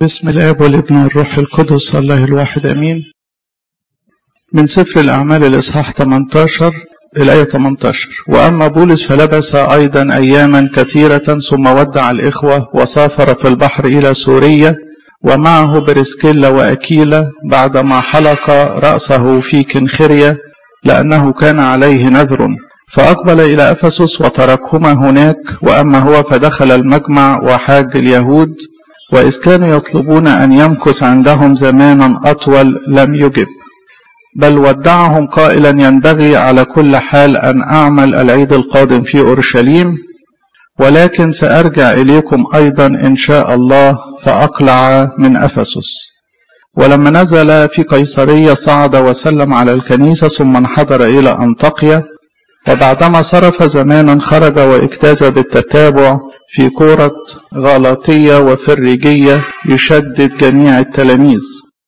بسم الاب والابن والروح القدس الله الواحد امين من سفر الاعمال الاصحاح 18 الايه 18 واما بولس فلبس ايضا اياما كثيره ثم ودع الاخوه وسافر في البحر الى سوريا ومعه برسكيلا واكيلا بعدما حلق راسه في كنخريه لانه كان عليه نذر فأقبل إلى أفسس وتركهما هناك وأما هو فدخل المجمع وحاج اليهود وإذ كانوا يطلبون أن يمكث عندهم زمانا أطول لم يجب بل ودعهم قائلا ينبغي على كل حال أن أعمل العيد القادم في أورشليم ولكن سأرجع إليكم أيضا إن شاء الله فأقلع من أفسس ولما نزل في قيصرية صعد وسلم على الكنيسة ثم انحدر إلى أنطاقيا وبعدما صرف زمانا خرج واجتاز بالتتابع في كورة غلاطية وفريجية يشدد جميع التلاميذ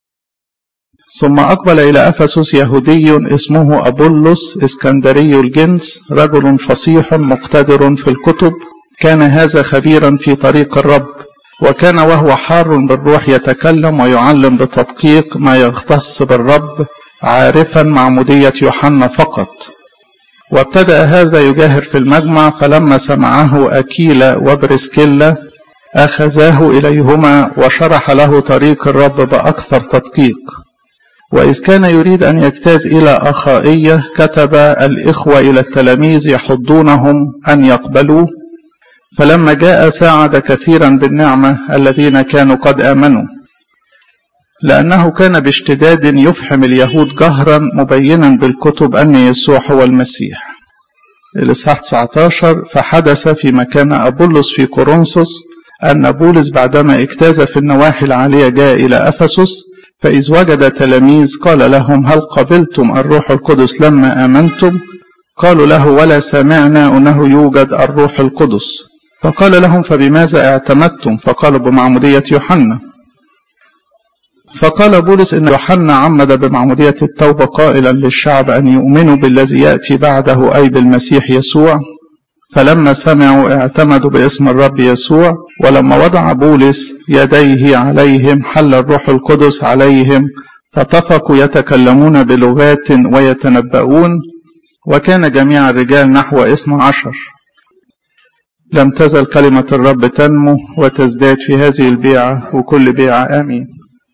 ثم أقبل إلى أفسس يهودي اسمه أبولس اسكندري الجنس رجل فصيح مقتدر في الكتب كان هذا خبيرا في طريق الرب وكان وهو حار بالروح يتكلم ويعلم بتدقيق ما يختص بالرب عارفا معمودية يوحنا فقط وابتدأ هذا يجاهر في المجمع فلما سمعه أكيلا وبرسكيلا أخذاه إليهما وشرح له طريق الرب بأكثر تدقيق وإذ كان يريد أن يجتاز إلى أخائية كتب الإخوة إلى التلاميذ يحضونهم أن يقبلوه فلما جاء ساعد كثيرا بالنعمة الذين كانوا قد آمنوا لأنه كان باشتداد يفحم اليهود جهرا مبينا بالكتب أن يسوع هو المسيح الإصحاح 19 فحدث في مكان أبولس في كورنثوس أن بولس بعدما اجتاز في النواحي العالية جاء إلى أفسس فإذ وجد تلاميذ قال لهم هل قبلتم الروح القدس لما آمنتم قالوا له ولا سمعنا أنه يوجد الروح القدس فقال لهم فبماذا اعتمدتم فقالوا بمعمودية يوحنا فقال بولس إن يوحنا عمد بمعمودية التوبة قائلا للشعب أن يؤمنوا بالذي يأتي بعده أي بالمسيح يسوع فلما سمعوا اعتمدوا باسم الرب يسوع ولما وضع بولس يديه عليهم حل الروح القدس عليهم فطفقوا يتكلمون بلغات ويتنبؤون وكان جميع الرجال نحو اثنى عشر لم تزل كلمة الرب تنمو وتزداد في هذه البيعة وكل بيعة آمين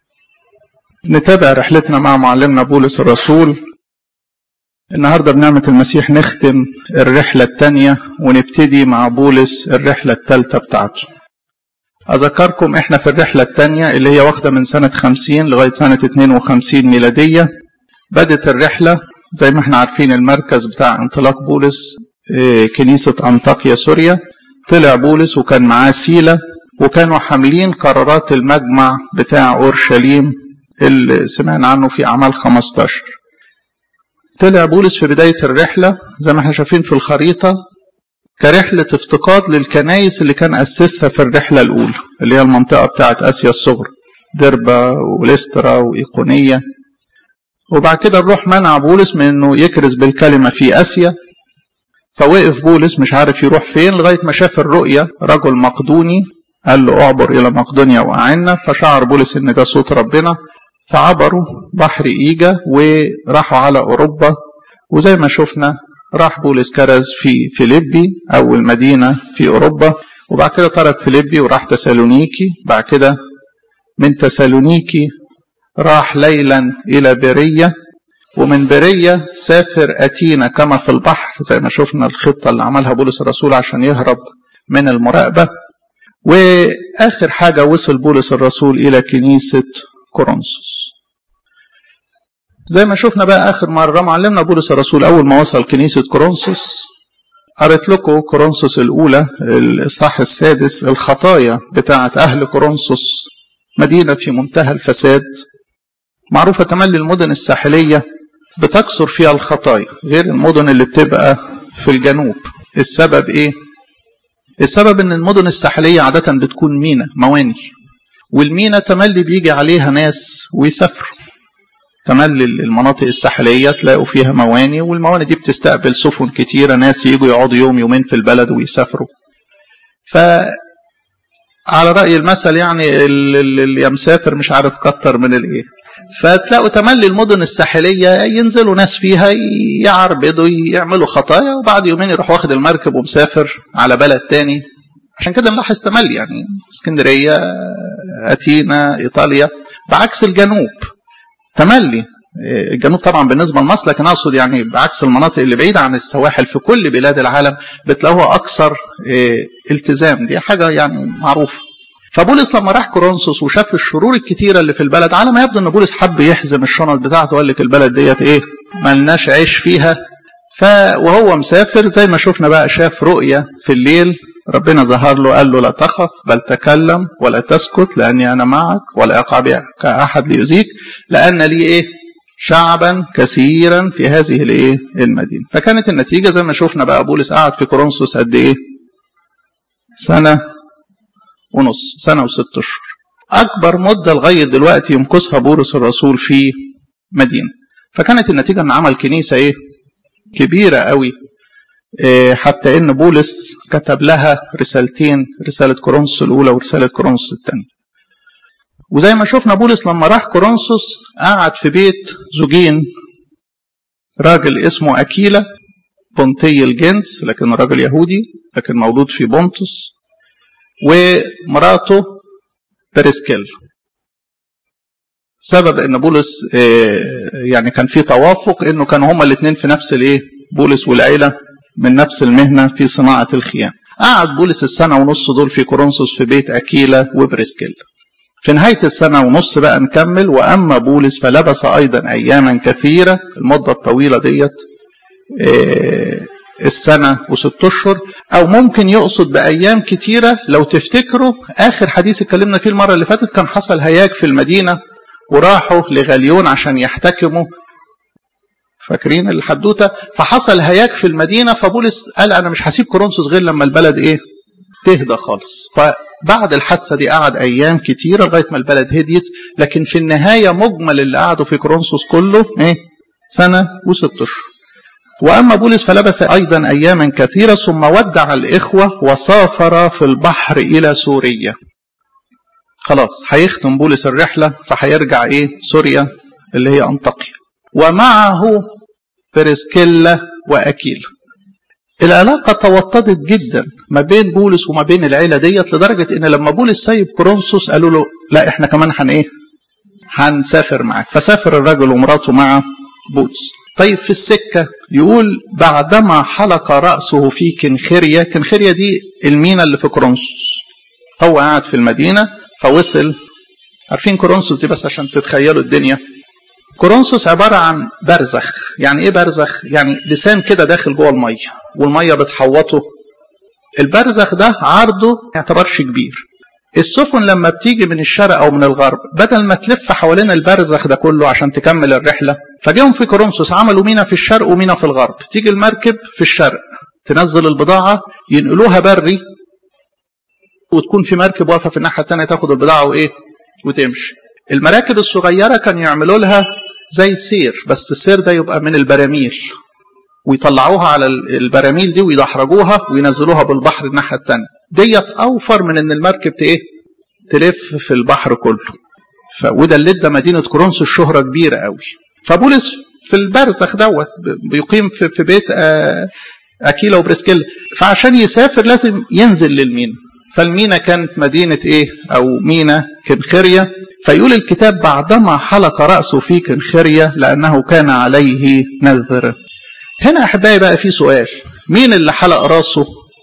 نتابع رحلتنا مع معلمنا بولس الرسول النهاردة بنعمة المسيح نختم الرحلة الثانية ونبتدي مع بولس الرحلة الثالثة بتاعته أذكركم إحنا في الرحلة الثانية اللي هي واخدة من سنة 50 لغاية سنة 52 ميلادية بدت الرحلة زي ما احنا عارفين المركز بتاع انطلاق بولس كنيسة أنطاكيا سوريا طلع بولس وكان معاه سيلة وكانوا حاملين قرارات المجمع بتاع أورشليم اللي سمعنا عنه في أعمال 15 طلع بولس في بداية الرحلة زي ما احنا شايفين في الخريطة كرحلة افتقاد للكنايس اللي كان أسسها في الرحلة الأولى اللي هي المنطقة بتاعة آسيا الصغرى دربة وليسترا وإيقونية وبعد كده الروح منع بولس من انه يكرز بالكلمة في آسيا فوقف بولس مش عارف يروح فين لغاية ما شاف الرؤية رجل مقدوني قال له اعبر إلى مقدونيا وأعنا فشعر بولس إن ده صوت ربنا فعبروا بحر إيجا وراحوا على أوروبا وزي ما شفنا راح بولس كرز في فيليبي أول مدينة في أوروبا وبعد كده ترك فيليبي وراح تسالونيكي بعد كده من تسالونيكي راح ليلا إلى برية ومن برية سافر أتينا كما في البحر زي ما شفنا الخطة اللي عملها بولس الرسول عشان يهرب من المراقبة وآخر حاجة وصل بولس الرسول إلى كنيسة كورنثوس زي ما شفنا بقى آخر مرة معلمنا بولس الرسول أول ما وصل كنيسة كورنثوس قريت لكم كورنثوس الأولى الإصحاح السادس الخطايا بتاعة أهل كورنثوس مدينة في منتهى الفساد معروفة تملي المدن الساحلية بتكثر فيها الخطايا غير المدن اللي بتبقى في الجنوب السبب إيه؟ السبب إن المدن الساحلية عادة بتكون مينا مواني والمينا تملي بيجي عليها ناس ويسافروا تملي المناطق الساحلية تلاقوا فيها مواني والمواني دي بتستقبل سفن كتيرة ناس يجوا يقعدوا يوم يومين في البلد ويسافروا ف على رأي المثل يعني اللي مسافر مش عارف كتر من الايه فتلاقوا تملي المدن الساحلية ينزلوا ناس فيها يعربدوا يعملوا خطايا وبعد يومين يروح واخد المركب ومسافر على بلد تاني عشان كده نلاحظ تملي يعني اسكندرية أتينا إيطاليا بعكس الجنوب تملي الجنوب طبعا بالنسبة لمصر لكن أقصد يعني بعكس المناطق اللي بعيدة عن السواحل في كل بلاد العالم بتلاقوها أكثر التزام دي حاجة يعني معروفة فبولس لما راح كورنثوس وشاف الشرور الكتيرة اللي في البلد على ما يبدو ان بولس حب يحزم الشنط بتاعته وقال لك البلد ديت ايه ملناش عيش فيها ف وهو مسافر زي ما شفنا بقى شاف رؤية في الليل ربنا ظهر له قال له لا تخف بل تكلم ولا تسكت لاني انا معك ولا يقع بك احد ليؤذيك لان لي ايه شعبا كثيرا في هذه الايه المدينه فكانت النتيجه زي ما شفنا بقى بولس قعد في كورنثوس قد ايه سنه ونص سنه وست اشهر اكبر مده لغايه دلوقتي يمكثها بولس الرسول في مدينه فكانت النتيجه ان عمل كنيسه ايه كبيره قوي إيه حتى ان بولس كتب لها رسالتين رساله كورنثوس الاولى ورساله كورنثوس الثانيه وزي ما شفنا بولس لما راح كورنثوس قعد في بيت زوجين راجل اسمه أكيلا بونتي الجنس لكن راجل يهودي لكن مولود في بونتوس ومراته بريسكيل سبب ان بولس يعني كان في توافق انه كانوا هما الاثنين في نفس الايه بولس والعيله من نفس المهنه في صناعه الخيام قعد بولس السنه ونص دول في كورنثوس في بيت اكيلا وبريسكيل في نهاية السنة ونص بقى نكمل وأما بولس فلبس أيضا أياما كثيرة المدة الطويلة ديت السنة وست أشهر أو ممكن يقصد بأيام كتيرة لو تفتكروا آخر حديث اتكلمنا فيه المرة اللي فاتت كان حصل هياج في المدينة وراحوا لغليون عشان يحتكموا فاكرين الحدوتة فحصل هياج في المدينة فبولس قال أنا مش هسيب كورنثوس غير لما البلد إيه تهدى خالص فبعد الحادثة دي قعد أيام كتيرة لغاية ما البلد هديت لكن في النهاية مجمل اللي قعدوا في كورنثوس كله إيه سنة وست أشهر وأما بولس فلبس أيضا أياما كثيرة ثم ودع الإخوة وسافر في البحر إلى سوريا خلاص هيختم بولس الرحلة فهيرجع إيه سوريا اللي هي أنطاكيا ومعه بريسكيلا وأكيلا العلاقة توطدت جدا ما بين بولس وما بين العيلة ديت لدرجة ان لما بولس سايب كورنثوس قالوا له لا احنا كمان هن ايه هنسافر معاك فسافر الرجل ومراته مع بولس طيب في السكة يقول بعدما حلق رأسه في كنخرية كنخرية دي المينا اللي في كورنثوس هو قاعد في المدينة فوصل عارفين كورنثوس دي بس عشان تتخيلوا الدنيا كورنثوس عبارة عن برزخ يعني ايه برزخ يعني لسان كده داخل جوه المية والمية بتحوطه البرزخ ده عرضه ما يعتبرش كبير السفن لما بتيجي من الشرق او من الغرب بدل ما تلف حوالين البرزخ ده كله عشان تكمل الرحله فجاهم في كورنثوس عملوا مينا في الشرق ومينا في الغرب تيجي المركب في الشرق تنزل البضاعه ينقلوها بري وتكون في مركب واقفه في الناحيه الثانيه تاخد البضاعه وايه وتمشي المراكب الصغيره كانوا يعملوا لها زي سير بس السير ده يبقى من البراميل ويطلعوها على البراميل دي ويدحرجوها وينزلوها بالبحر الناحيه الثانيه ديت اوفر من ان المركب ايه تلف في البحر كله ف... وده اللي ادى مدينه كورنثوس شهره كبيره قوي فبولس في البرزخ دوت بيقيم في, في بيت اكيلا وبريسكيلا فعشان يسافر لازم ينزل للمينا فالمينا كانت مدينة ايه او مينا كنخرية فيقول الكتاب بعدما حلق رأسه في كنخرية لأنه كان عليه نذر هنا أحبائي بقى في سؤال مين اللي حلق رأسه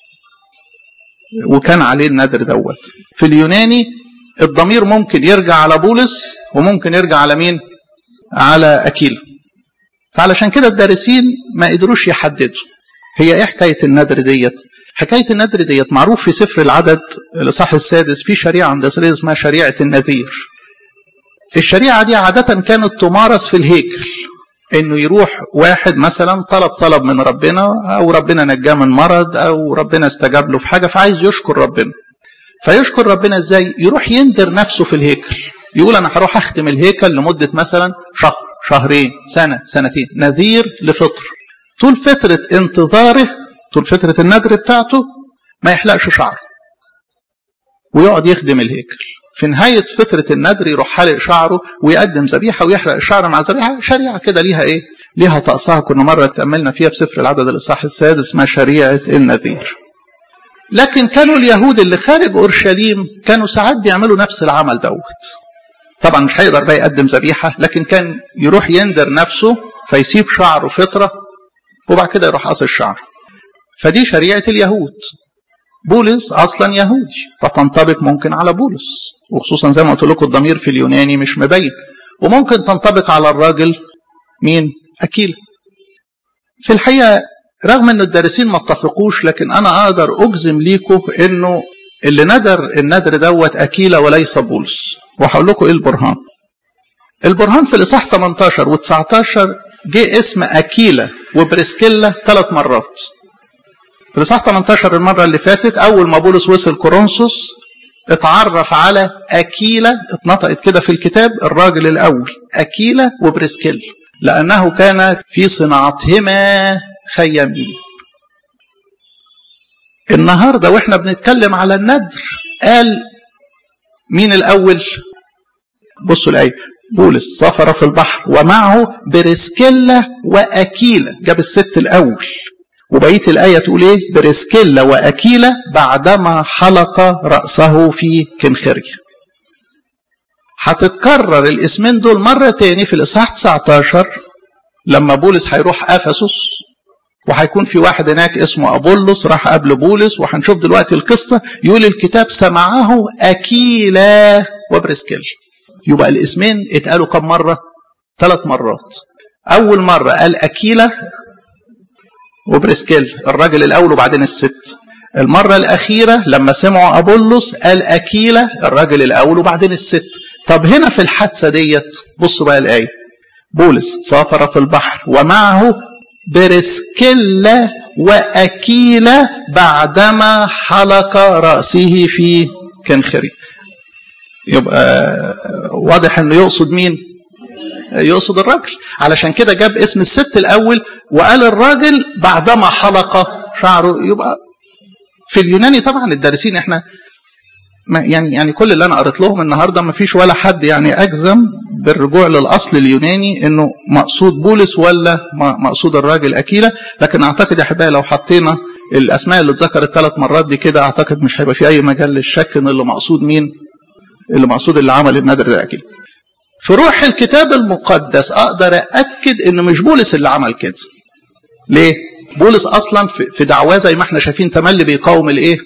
وكان عليه النذر دوت في اليوناني الضمير ممكن يرجع على بولس وممكن يرجع على مين على أكيلا فعلشان كده الدارسين ما قدروش يحددوا هي ايه حكاية النذر ديت حكاية النذر ديت معروف في سفر العدد الإصحاح السادس في شريعة عند إسرائيل اسمها شريعة النذير الشريعة دي عادة كانت تمارس في الهيكل انه يروح واحد مثلا طلب طلب من ربنا او ربنا نجاه من مرض او ربنا استجاب له في حاجه فعايز يشكر ربنا فيشكر ربنا ازاي يروح يندر نفسه في الهيكل يقول انا هروح اختم الهيكل لمده مثلا شهر شهرين سنه سنتين نذير لفطر طول فتره انتظاره طول فتره النذر بتاعته ما يحلقش شعره ويقعد يخدم الهيكل في نهاية فترة الندر يروح حالق شعره ويقدم ذبيحة ويحرق الشعر مع ذبيحة شريعة كده ليها ايه ليها طقسها كنا مرة تأملنا فيها بسفر العدد الإصحاح السادس اسمها شريعة النذير لكن كانوا اليهود اللي خارج أورشليم كانوا ساعات بيعملوا نفس العمل دوت طبعا مش هيقدر بقى يقدم ذبيحة لكن كان يروح يندر نفسه فيسيب شعره فترة وبعد كده يروح قص الشعر فدي شريعة اليهود بولس اصلا يهودي فتنطبق ممكن على بولس وخصوصا زي ما قلت لكم الضمير في اليوناني مش مبين وممكن تنطبق على الراجل مين اكيل في الحقيقه رغم ان الدارسين ما اتفقوش لكن انا اقدر اجزم ليكم انه اللي ندر الندر دوت اكيلا وليس بولس وهقول لكم ايه البرهان البرهان في الاصحاح 18 و19 جه اسم اكيلا وبريسكيلا ثلاث مرات في الاصحاح 18 المره اللي فاتت اول ما بولس وصل كورنثوس اتعرف على اكيلا اتنطقت كده في الكتاب الراجل الاول اكيلا وبريسكيلا لانه كان في صناعتهما خيامين النهارده واحنا بنتكلم على الندر قال مين الاول بصوا الايه بولس سافر في البحر ومعه بريسكيلا واكيلا جاب الست الاول وبقيه الايه تقول ايه بريسكيلا واكيلا بعدما حلق راسه في كنخريه هتتكرر الاسمين دول مره تاني في الاصحاح 19 لما بولس هيروح افسس وهيكون في واحد هناك اسمه ابولس راح قبل بولس وهنشوف دلوقتي القصه يقول الكتاب سمعه اكيلا وبريسكيلا يبقى الاسمين اتقالوا كم مره ثلاث مرات اول مره قال اكيلا وبريسكيل الراجل الاول وبعدين الست المرة الأخيرة لما سمعوا أبولس قال أكيلة الراجل الأول وبعدين الست طب هنا في الحادثة ديت بصوا بقى الآية بولس سافر في البحر ومعه بريسكيلا وأكيلة بعدما حلق رأسه في كنخري يبقى واضح انه يقصد مين يقصد الراجل علشان كده جاب اسم الست الاول وقال الراجل بعدما حلق شعره يبقى في اليوناني طبعا الدارسين احنا يعني يعني كل اللي انا قريت لهم النهارده ما فيش ولا حد يعني اجزم بالرجوع للاصل اليوناني انه مقصود بولس ولا مقصود الراجل اكيلا لكن اعتقد يا احبائي لو حطينا الاسماء اللي اتذكرت ثلاث مرات دي كده اعتقد مش هيبقى في اي مجال للشك ان اللي مقصود مين اللي مقصود اللي عمل النذر ده اكيد في روح الكتاب المقدس اقدر ااكد ان مش بولس اللي عمل كده ليه بولس اصلا في دعواه زي ما احنا شايفين تملي بيقاوم الايه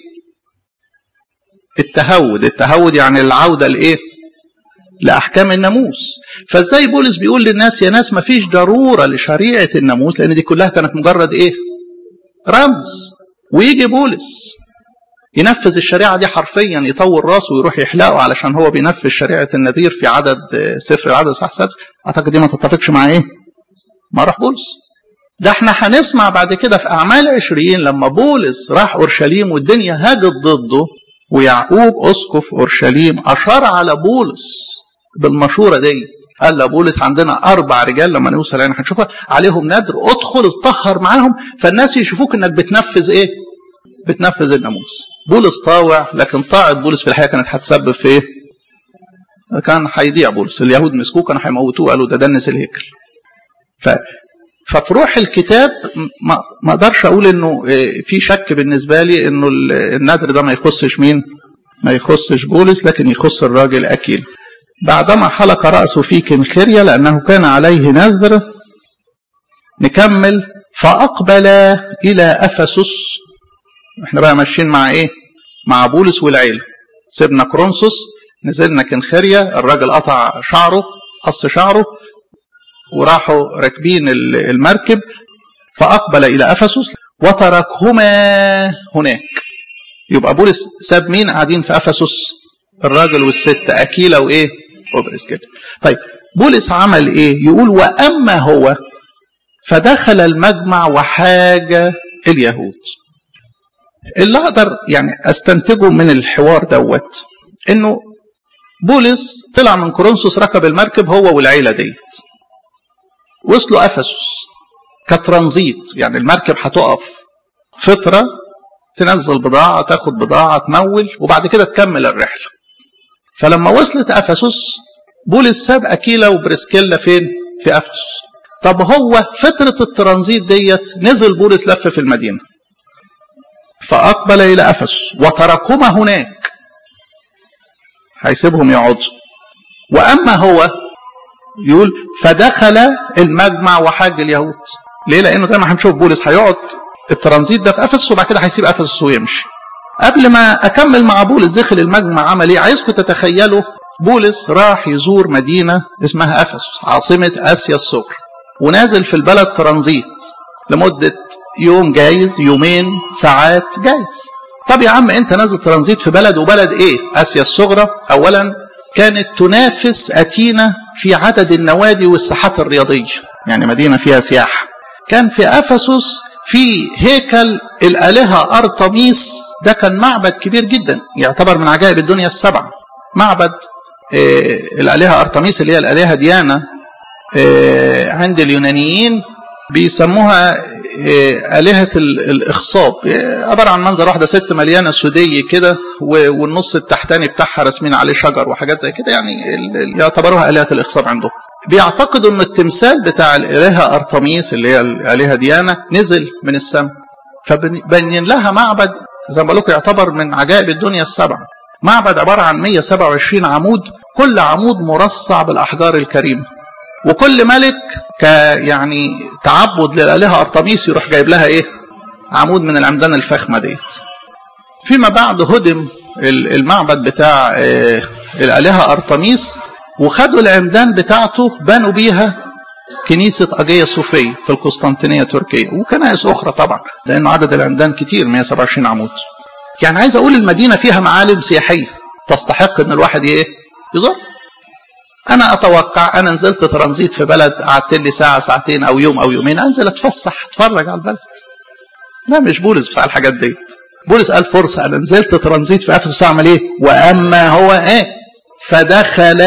التهود التهود يعني العوده لايه لاحكام الناموس فازاي بولس بيقول للناس يا ناس ما فيش ضروره لشريعه الناموس لان دي كلها كانت مجرد ايه رمز ويجي بولس ينفذ الشريعه دي حرفيا يطور راسه ويروح يحلقه علشان هو بينفذ شريعه النذير في عدد سفر العدد صح سادس اعتقد دي ما تتفقش مع ايه؟ مع روح بولس ده احنا هنسمع بعد كده في اعمال عشرين لما بولس راح اورشليم والدنيا هاجت ضده ويعقوب اسقف اورشليم اشار على بولس بالمشوره دي قال لبولس عندنا اربع رجال لما نوصل هنا هنشوفها عليهم نذر ادخل اتطهر معاهم فالناس يشوفوك انك بتنفذ ايه؟ بتنفذ الناموس بولس طاوع لكن طاعة بولس في الحقيقة كانت هتسبب في ايه؟ كان هيضيع بولس اليهود مسكوه كانوا هيموتوه قالوا ده دنس الهيكل ف ففي روح الكتاب ما اقدرش اقول انه في شك بالنسبه لي انه النذر ده ما يخصش مين؟ ما يخصش بولس لكن يخص الراجل اكيل. بعدما حلق راسه في كنخريه لانه كان عليه نذر نكمل فاقبل الى افسس احنا بقى ماشيين مع ايه؟ مع بولس والعيله. سيبنا كرونسوس نزلنا كنخريه الراجل قطع شعره قص شعره وراحوا راكبين المركب فأقبل إلى أفسس وتركهما هناك يبقى بولس ساب مين قاعدين في أفسس الراجل والست أكيلة وإيه وبرس كده طيب بولس عمل إيه يقول وأما هو فدخل المجمع وحاج اليهود اللي أقدر يعني أستنتجه من الحوار دوت إنه بولس طلع من كورنثوس ركب المركب هو والعيلة ديت وصلوا افسس كترانزيت يعني المركب هتقف فتره تنزل بضاعة تاخد بضاعة تمول وبعد كده تكمل الرحلة فلما وصلت أفسس بولس ساب أكيلا وبريسكيلا فين في أفسس طب هو فترة الترانزيت ديت نزل بولس لف في المدينة فأقبل إلى أفسس وتركهما هناك هيسيبهم يقعدوا وأما هو يقول فدخل المجمع وحاج اليهود ليه لأنه زي ما هنشوف بولس هيقعد الترانزيت ده في أفسس وبعد كده هيسيب أفسس ويمشي قبل ما أكمل مع بولس دخل المجمع عمل إيه عايزكم تتخيلوا بولس راح يزور مدينة اسمها أفسس عاصمة آسيا الصغرى ونازل في البلد ترانزيت لمدة يوم جايز يومين ساعات جايز طب يا عم انت نازل ترانزيت في بلد وبلد ايه اسيا الصغرى اولا كانت تنافس اتينا في عدد النوادي والساحات الرياضيه يعني مدينه فيها سياحه كان في افسس في هيكل الالهه ارطميس ده كان معبد كبير جدا يعتبر من عجائب الدنيا السبعه معبد إيه الالهه ارطميس اللي هي الالهه ديانا إيه عند اليونانيين بيسموها آلهة الإخصاب عبارة عن منظر واحدة ست مليانة سودية كده والنص التحتاني بتاعها رسمين عليه شجر وحاجات زي كده يعني يعتبروها آلهة الإخصاب عندهم بيعتقدوا أن التمثال بتاع الإلهة أرطميس اللي هي الآلهة ديانا نزل من السماء فبنين لها معبد زي ما بقول لكم يعتبر من عجائب الدنيا السبعة معبد عبارة عن 127 عمود كل عمود مرصع بالأحجار الكريمة وكل ملك ك يعني تعبد للالهه ارطميس يروح جايب لها ايه؟ عمود من العمدان الفخمه ديت. فيما بعد هدم المعبد بتاع الالهه ارطميس وخدوا العمدان بتاعته بنوا بيها كنيسة أجية صوفية في القسطنطينية تركيا وكنائس أخرى طبعا لأن عدد العمدان كتير 127 عمود يعني عايز أقول المدينة فيها معالم سياحية تستحق إن الواحد إيه يزور انا اتوقع انا نزلت ترانزيت في بلد قعدت لي ساعه ساعتين او يوم او يومين انزل اتفسح اتفرج على البلد لا مش بولس بتاع الحاجات ديت بولس قال فرصه انا نزلت ترانزيت في افسس اعمل ايه واما هو ايه فدخل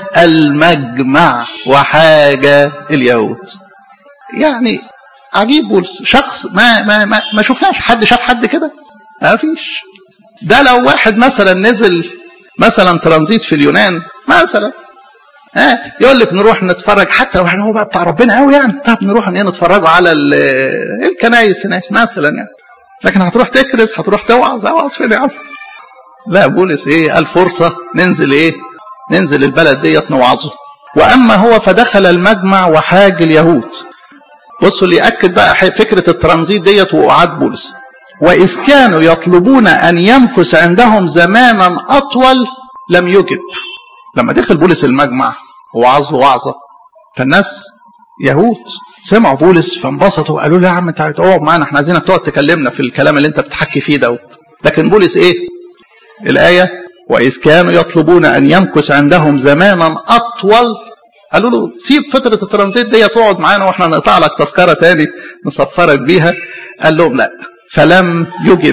المجمع وحاجه اليهود يعني عجيب بولس شخص ما ما ما, ما شفناش حد شاف حد كده ما فيش ده لو واحد مثلا نزل مثلا ترانزيت في اليونان مثلا ها آه يقول لك نروح نتفرج حتى لو احنا هو بقى بتاع ربنا قوي يعني طب نروح نتفرجوا على الكنايس هناك مثلا يعني لكن هتروح تكرز هتروح توعظ اوعظ فين يا عم لا بولس ايه قال فرصه ننزل ايه ننزل البلد ديت نوعظه واما هو فدخل المجمع وحاج اليهود بصوا اللي ياكد بقى فكره الترانزيت ديت وقعاد بولس واذ كانوا يطلبون ان يمكث عندهم زمانا اطول لم يجب لما دخل بولس المجمع ووعظ له وعظه فالناس يهود سمعوا بولس فانبسطوا وقالوا له يا عم انت هتقعد معانا احنا عايزينك تقعد تكلمنا في الكلام اللي انت بتحكي فيه دوت لكن بولس ايه الايه واذ كانوا يطلبون ان يمكث عندهم زمانا اطول قالوا له سيب فتره الترانزيت دي تقعد معانا واحنا نقطع لك تذكره تاني نسفرك بيها قال لهم لا فلم يجب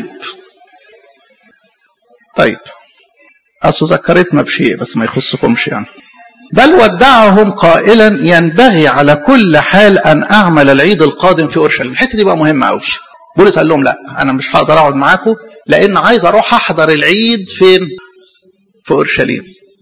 طيب أصل ذكرتنا بشيء بس ما يخصكمش يعني بل ودعهم قائلا ينبغي على كل حال أن أعمل العيد القادم في أورشليم الحتة دي بقى مهمة أوي بولس قال لهم لا أنا مش هقدر أقعد معاكم لأن عايز أروح أحضر العيد فين في أورشليم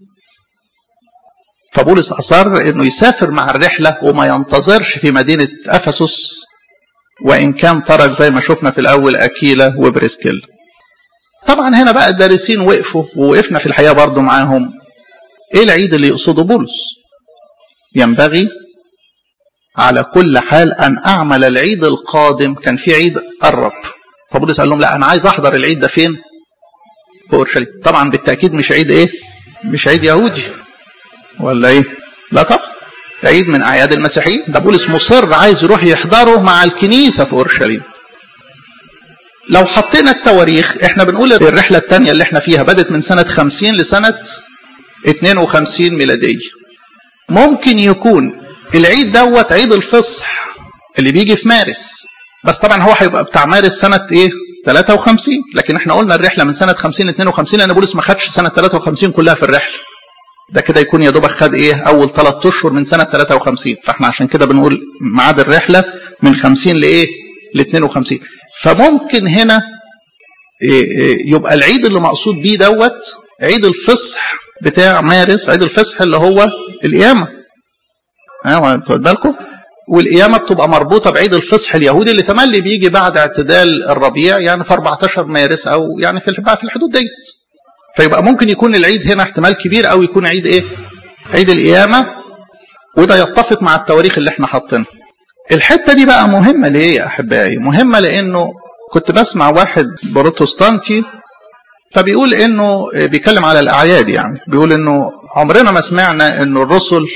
فبولس أصر أنه يسافر مع الرحلة وما ينتظرش في مدينة أفسس وإن كان ترك زي ما شفنا في الأول أكيلا وبريسكيلا طبعا هنا بقى الدارسين وقفوا ووقفنا في الحقيقه برضو معاهم ايه العيد اللي يقصده بولس ينبغي على كل حال ان اعمل العيد القادم كان في عيد قرب فبولس قال لهم لا انا عايز احضر العيد ده فين في اورشليم طبعا بالتاكيد مش عيد ايه مش عيد يهودي ولا ايه لا طبعا عيد من اعياد المسيحيين ده بولس مصر عايز يروح يحضره مع الكنيسه في اورشليم لو حطينا التواريخ احنا بنقول الرحلة الثانية اللي احنا فيها بدت من سنة 50 لسنة 52 ميلادية ممكن يكون العيد دوت عيد الفصح اللي بيجي في مارس بس طبعا هو هيبقى بتاع مارس سنة ايه 53 لكن احنا قلنا الرحلة من سنة 50 ل 52 لان بولس ما خدش سنة 53 كلها في الرحلة ده كده يكون يا دوبك خد ايه اول ثلاث اشهر من سنة 53 فاحنا عشان كده بنقول ميعاد الرحلة من 50 لايه ل 52 فممكن هنا يبقى العيد اللي مقصود بيه دوت عيد الفصح بتاع مارس عيد الفصح اللي هو القيامة ها تاخد بالكم والقيامة بتبقى مربوطة بعيد الفصح اليهودي اللي تملي بيجي بعد اعتدال الربيع يعني في 14 مارس أو يعني في في الحدود ديت فيبقى ممكن يكون العيد هنا احتمال كبير أو يكون عيد إيه؟ عيد القيامة وده يتفق مع التواريخ اللي احنا حاطينها الحتة دي بقى مهمة ليه يا أحبائي؟ مهمة لأنه كنت بسمع واحد بروتستانتي فبيقول انه بيتكلم على الاعياد يعني بيقول انه عمرنا ما سمعنا انه الرسل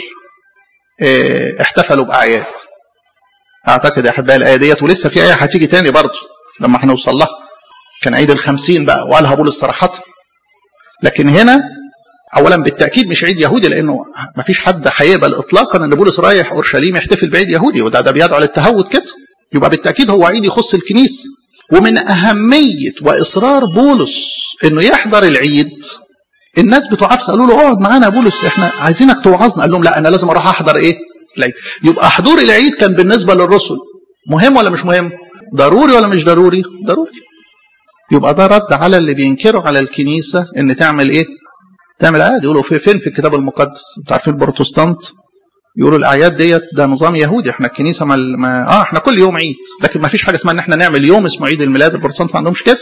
احتفلوا باعياد اعتقد يا احبائي الايه ديت ولسه في ايه هتيجي تاني برضه لما هنوصل لها كان عيد الخمسين بقى وقالها بولس صراحه لكن هنا اولا بالتاكيد مش عيد يهودي لانه ما فيش حد هيقبل اطلاقا ان بولس رايح اورشليم يحتفل بعيد يهودي وده ده بيدعو للتهود كده يبقى بالتاكيد هو عيد يخص الكنيسه ومن أهمية وإصرار بولس إنه يحضر العيد الناس بتوع عفس قالوا له اقعد معانا يا بولس احنا عايزينك توعظنا قال لهم لا انا لازم اروح احضر ايه العيد يبقى حضور العيد كان بالنسبه للرسل مهم ولا مش مهم ضروري ولا مش ضروري ضروري يبقى ده رد على اللي بينكروا على الكنيسه ان تعمل ايه تعمل عيد يقولوا في فين في الكتاب المقدس انتوا عارفين البروتستانت يقولوا الاعياد ديت ده نظام يهودي احنا الكنيسه ما, ما اه احنا كل يوم عيد لكن ما فيش حاجه اسمها ان احنا نعمل يوم اسمه عيد الميلاد البروتستانت ما عندهمش كده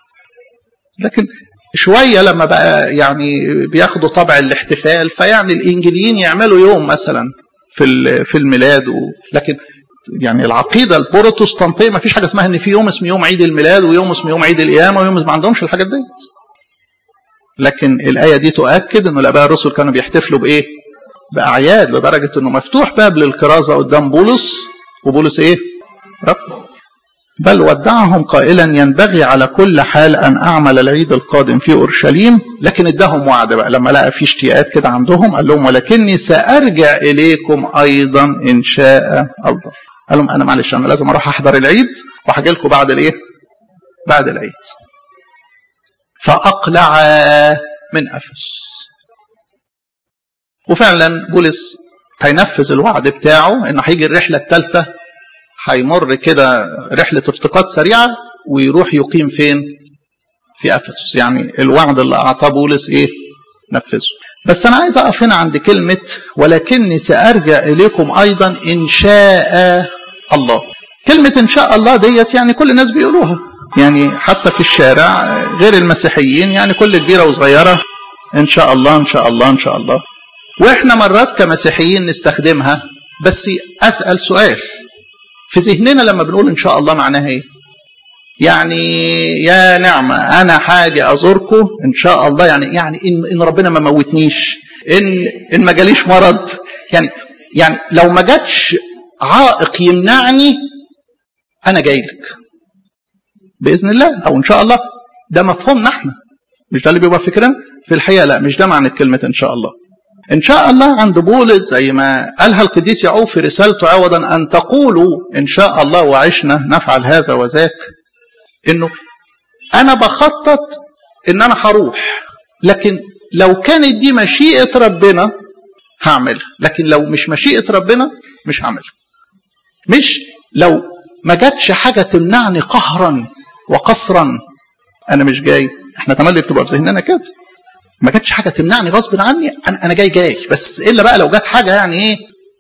لكن شويه لما بقى يعني بياخدوا طبع الاحتفال فيعني الانجليين يعملوا يوم مثلا في في الميلاد و... لكن يعني العقيده البروتستانتيه ما فيش حاجه اسمها ان في يوم اسمه يوم عيد الميلاد ويوم اسمه يوم عيد القيامه ويوم ما عندهمش الحاجات ديت لكن الايه دي تؤكد ان الاباء الرسل كانوا بيحتفلوا بايه باعياد لدرجه انه مفتوح باب للكرازه قدام بولس وبولس ايه رب بل ودعهم قائلا ينبغي على كل حال ان اعمل العيد القادم في اورشليم لكن اداهم وعد بقى لما لقى في اشتياقات كده عندهم قال لهم ولكني سارجع اليكم ايضا ان شاء الله قال لهم انا معلش انا لازم اروح احضر العيد وهاجي لكم بعد الايه بعد العيد فاقلع من افس وفعلا بولس هينفذ الوعد بتاعه انه هيجي الرحله الثالثه هيمر كده رحله افتقاد سريعه ويروح يقيم فين؟ في افسس يعني الوعد اللي اعطاه بولس ايه؟ نفذه. بس انا عايز اقف هنا عند كلمه ولكني سارجع اليكم ايضا ان شاء الله. كلمه ان شاء الله ديت يعني كل الناس بيقولوها. يعني حتى في الشارع غير المسيحيين يعني كل كبيره وصغيره ان شاء الله ان شاء الله ان شاء الله. واحنا مرات كمسيحيين نستخدمها بس اسال سؤال في ذهننا لما بنقول ان شاء الله معناها ايه يعني يا نعمة أنا حاجة أزوركم إن شاء الله يعني يعني إن, إن ربنا ما موتنيش إن إن ما جاليش مرض يعني يعني لو ما جاتش عائق يمنعني أنا جاي لك بإذن الله أو إن شاء الله ده مفهومنا إحنا مش ده اللي بيبقى فكرنا في الحقيقة لا مش ده معنى كلمة إن شاء الله إن شاء الله عند بولس زي ما قالها القديس يعقوب في رسالته عوضا أن تقولوا إن شاء الله وعشنا نفعل هذا وذاك إنه أنا بخطط إن أنا هروح لكن لو كانت دي مشيئة ربنا هعمل لكن لو مش مشيئة ربنا مش هعمل مش لو ما جاتش حاجة تمنعني قهرا وقصرا أنا مش جاي احنا تملي بتبقى في ذهننا كده ما جاتش حاجه تمنعني غصب عني انا انا جاي جاي بس الا بقى لو جت حاجه يعني ايه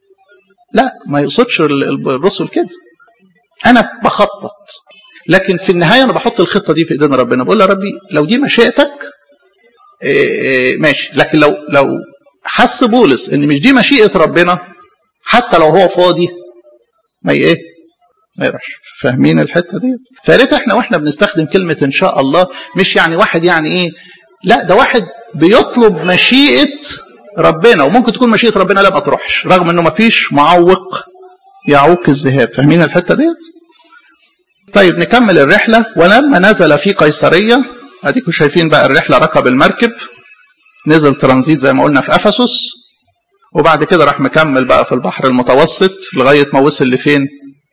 لا ما يقصدش الرسل كده انا بخطط لكن في النهايه انا بحط الخطه دي في ايدين ربنا بقول يا ربي لو دي مشيئتك إيه إيه ماشي لكن لو لو حس بولس ان مش دي مشيئه ربنا حتى لو هو فاضي ما ايه ما يقراش فاهمين الحته ديت فياريت احنا واحنا بنستخدم كلمه ان شاء الله مش يعني واحد يعني ايه لا ده واحد بيطلب مشيئة ربنا وممكن تكون مشيئة ربنا لا ما تروحش رغم انه ما فيش معوق يعوق الذهاب فاهمين الحتة ديت طيب نكمل الرحلة ولما نزل في قيصرية اديكم شايفين بقى الرحلة ركب المركب نزل ترانزيت زي ما قلنا في افسس وبعد كده راح مكمل بقى في البحر المتوسط لغاية ما وصل لفين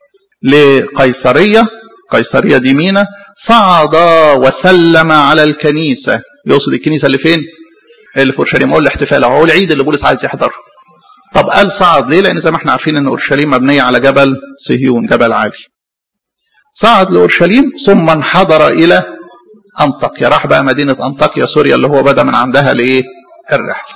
لقيصرية قيصرية دي مينا صعد وسلم على الكنيسة يقصد الكنيسة اللي فين اللي في اورشليم هو الاحتفال هو العيد اللي بولس عايز يحضره طب قال صعد ليه لان زي ما احنا عارفين ان اورشليم مبنيه على جبل صهيون جبل عالي صعد لاورشليم ثم انحدر الى أنطاكيا راح بقى مدينة أنطاكيا سوريا اللي هو بدأ من عندها لإيه الرحلة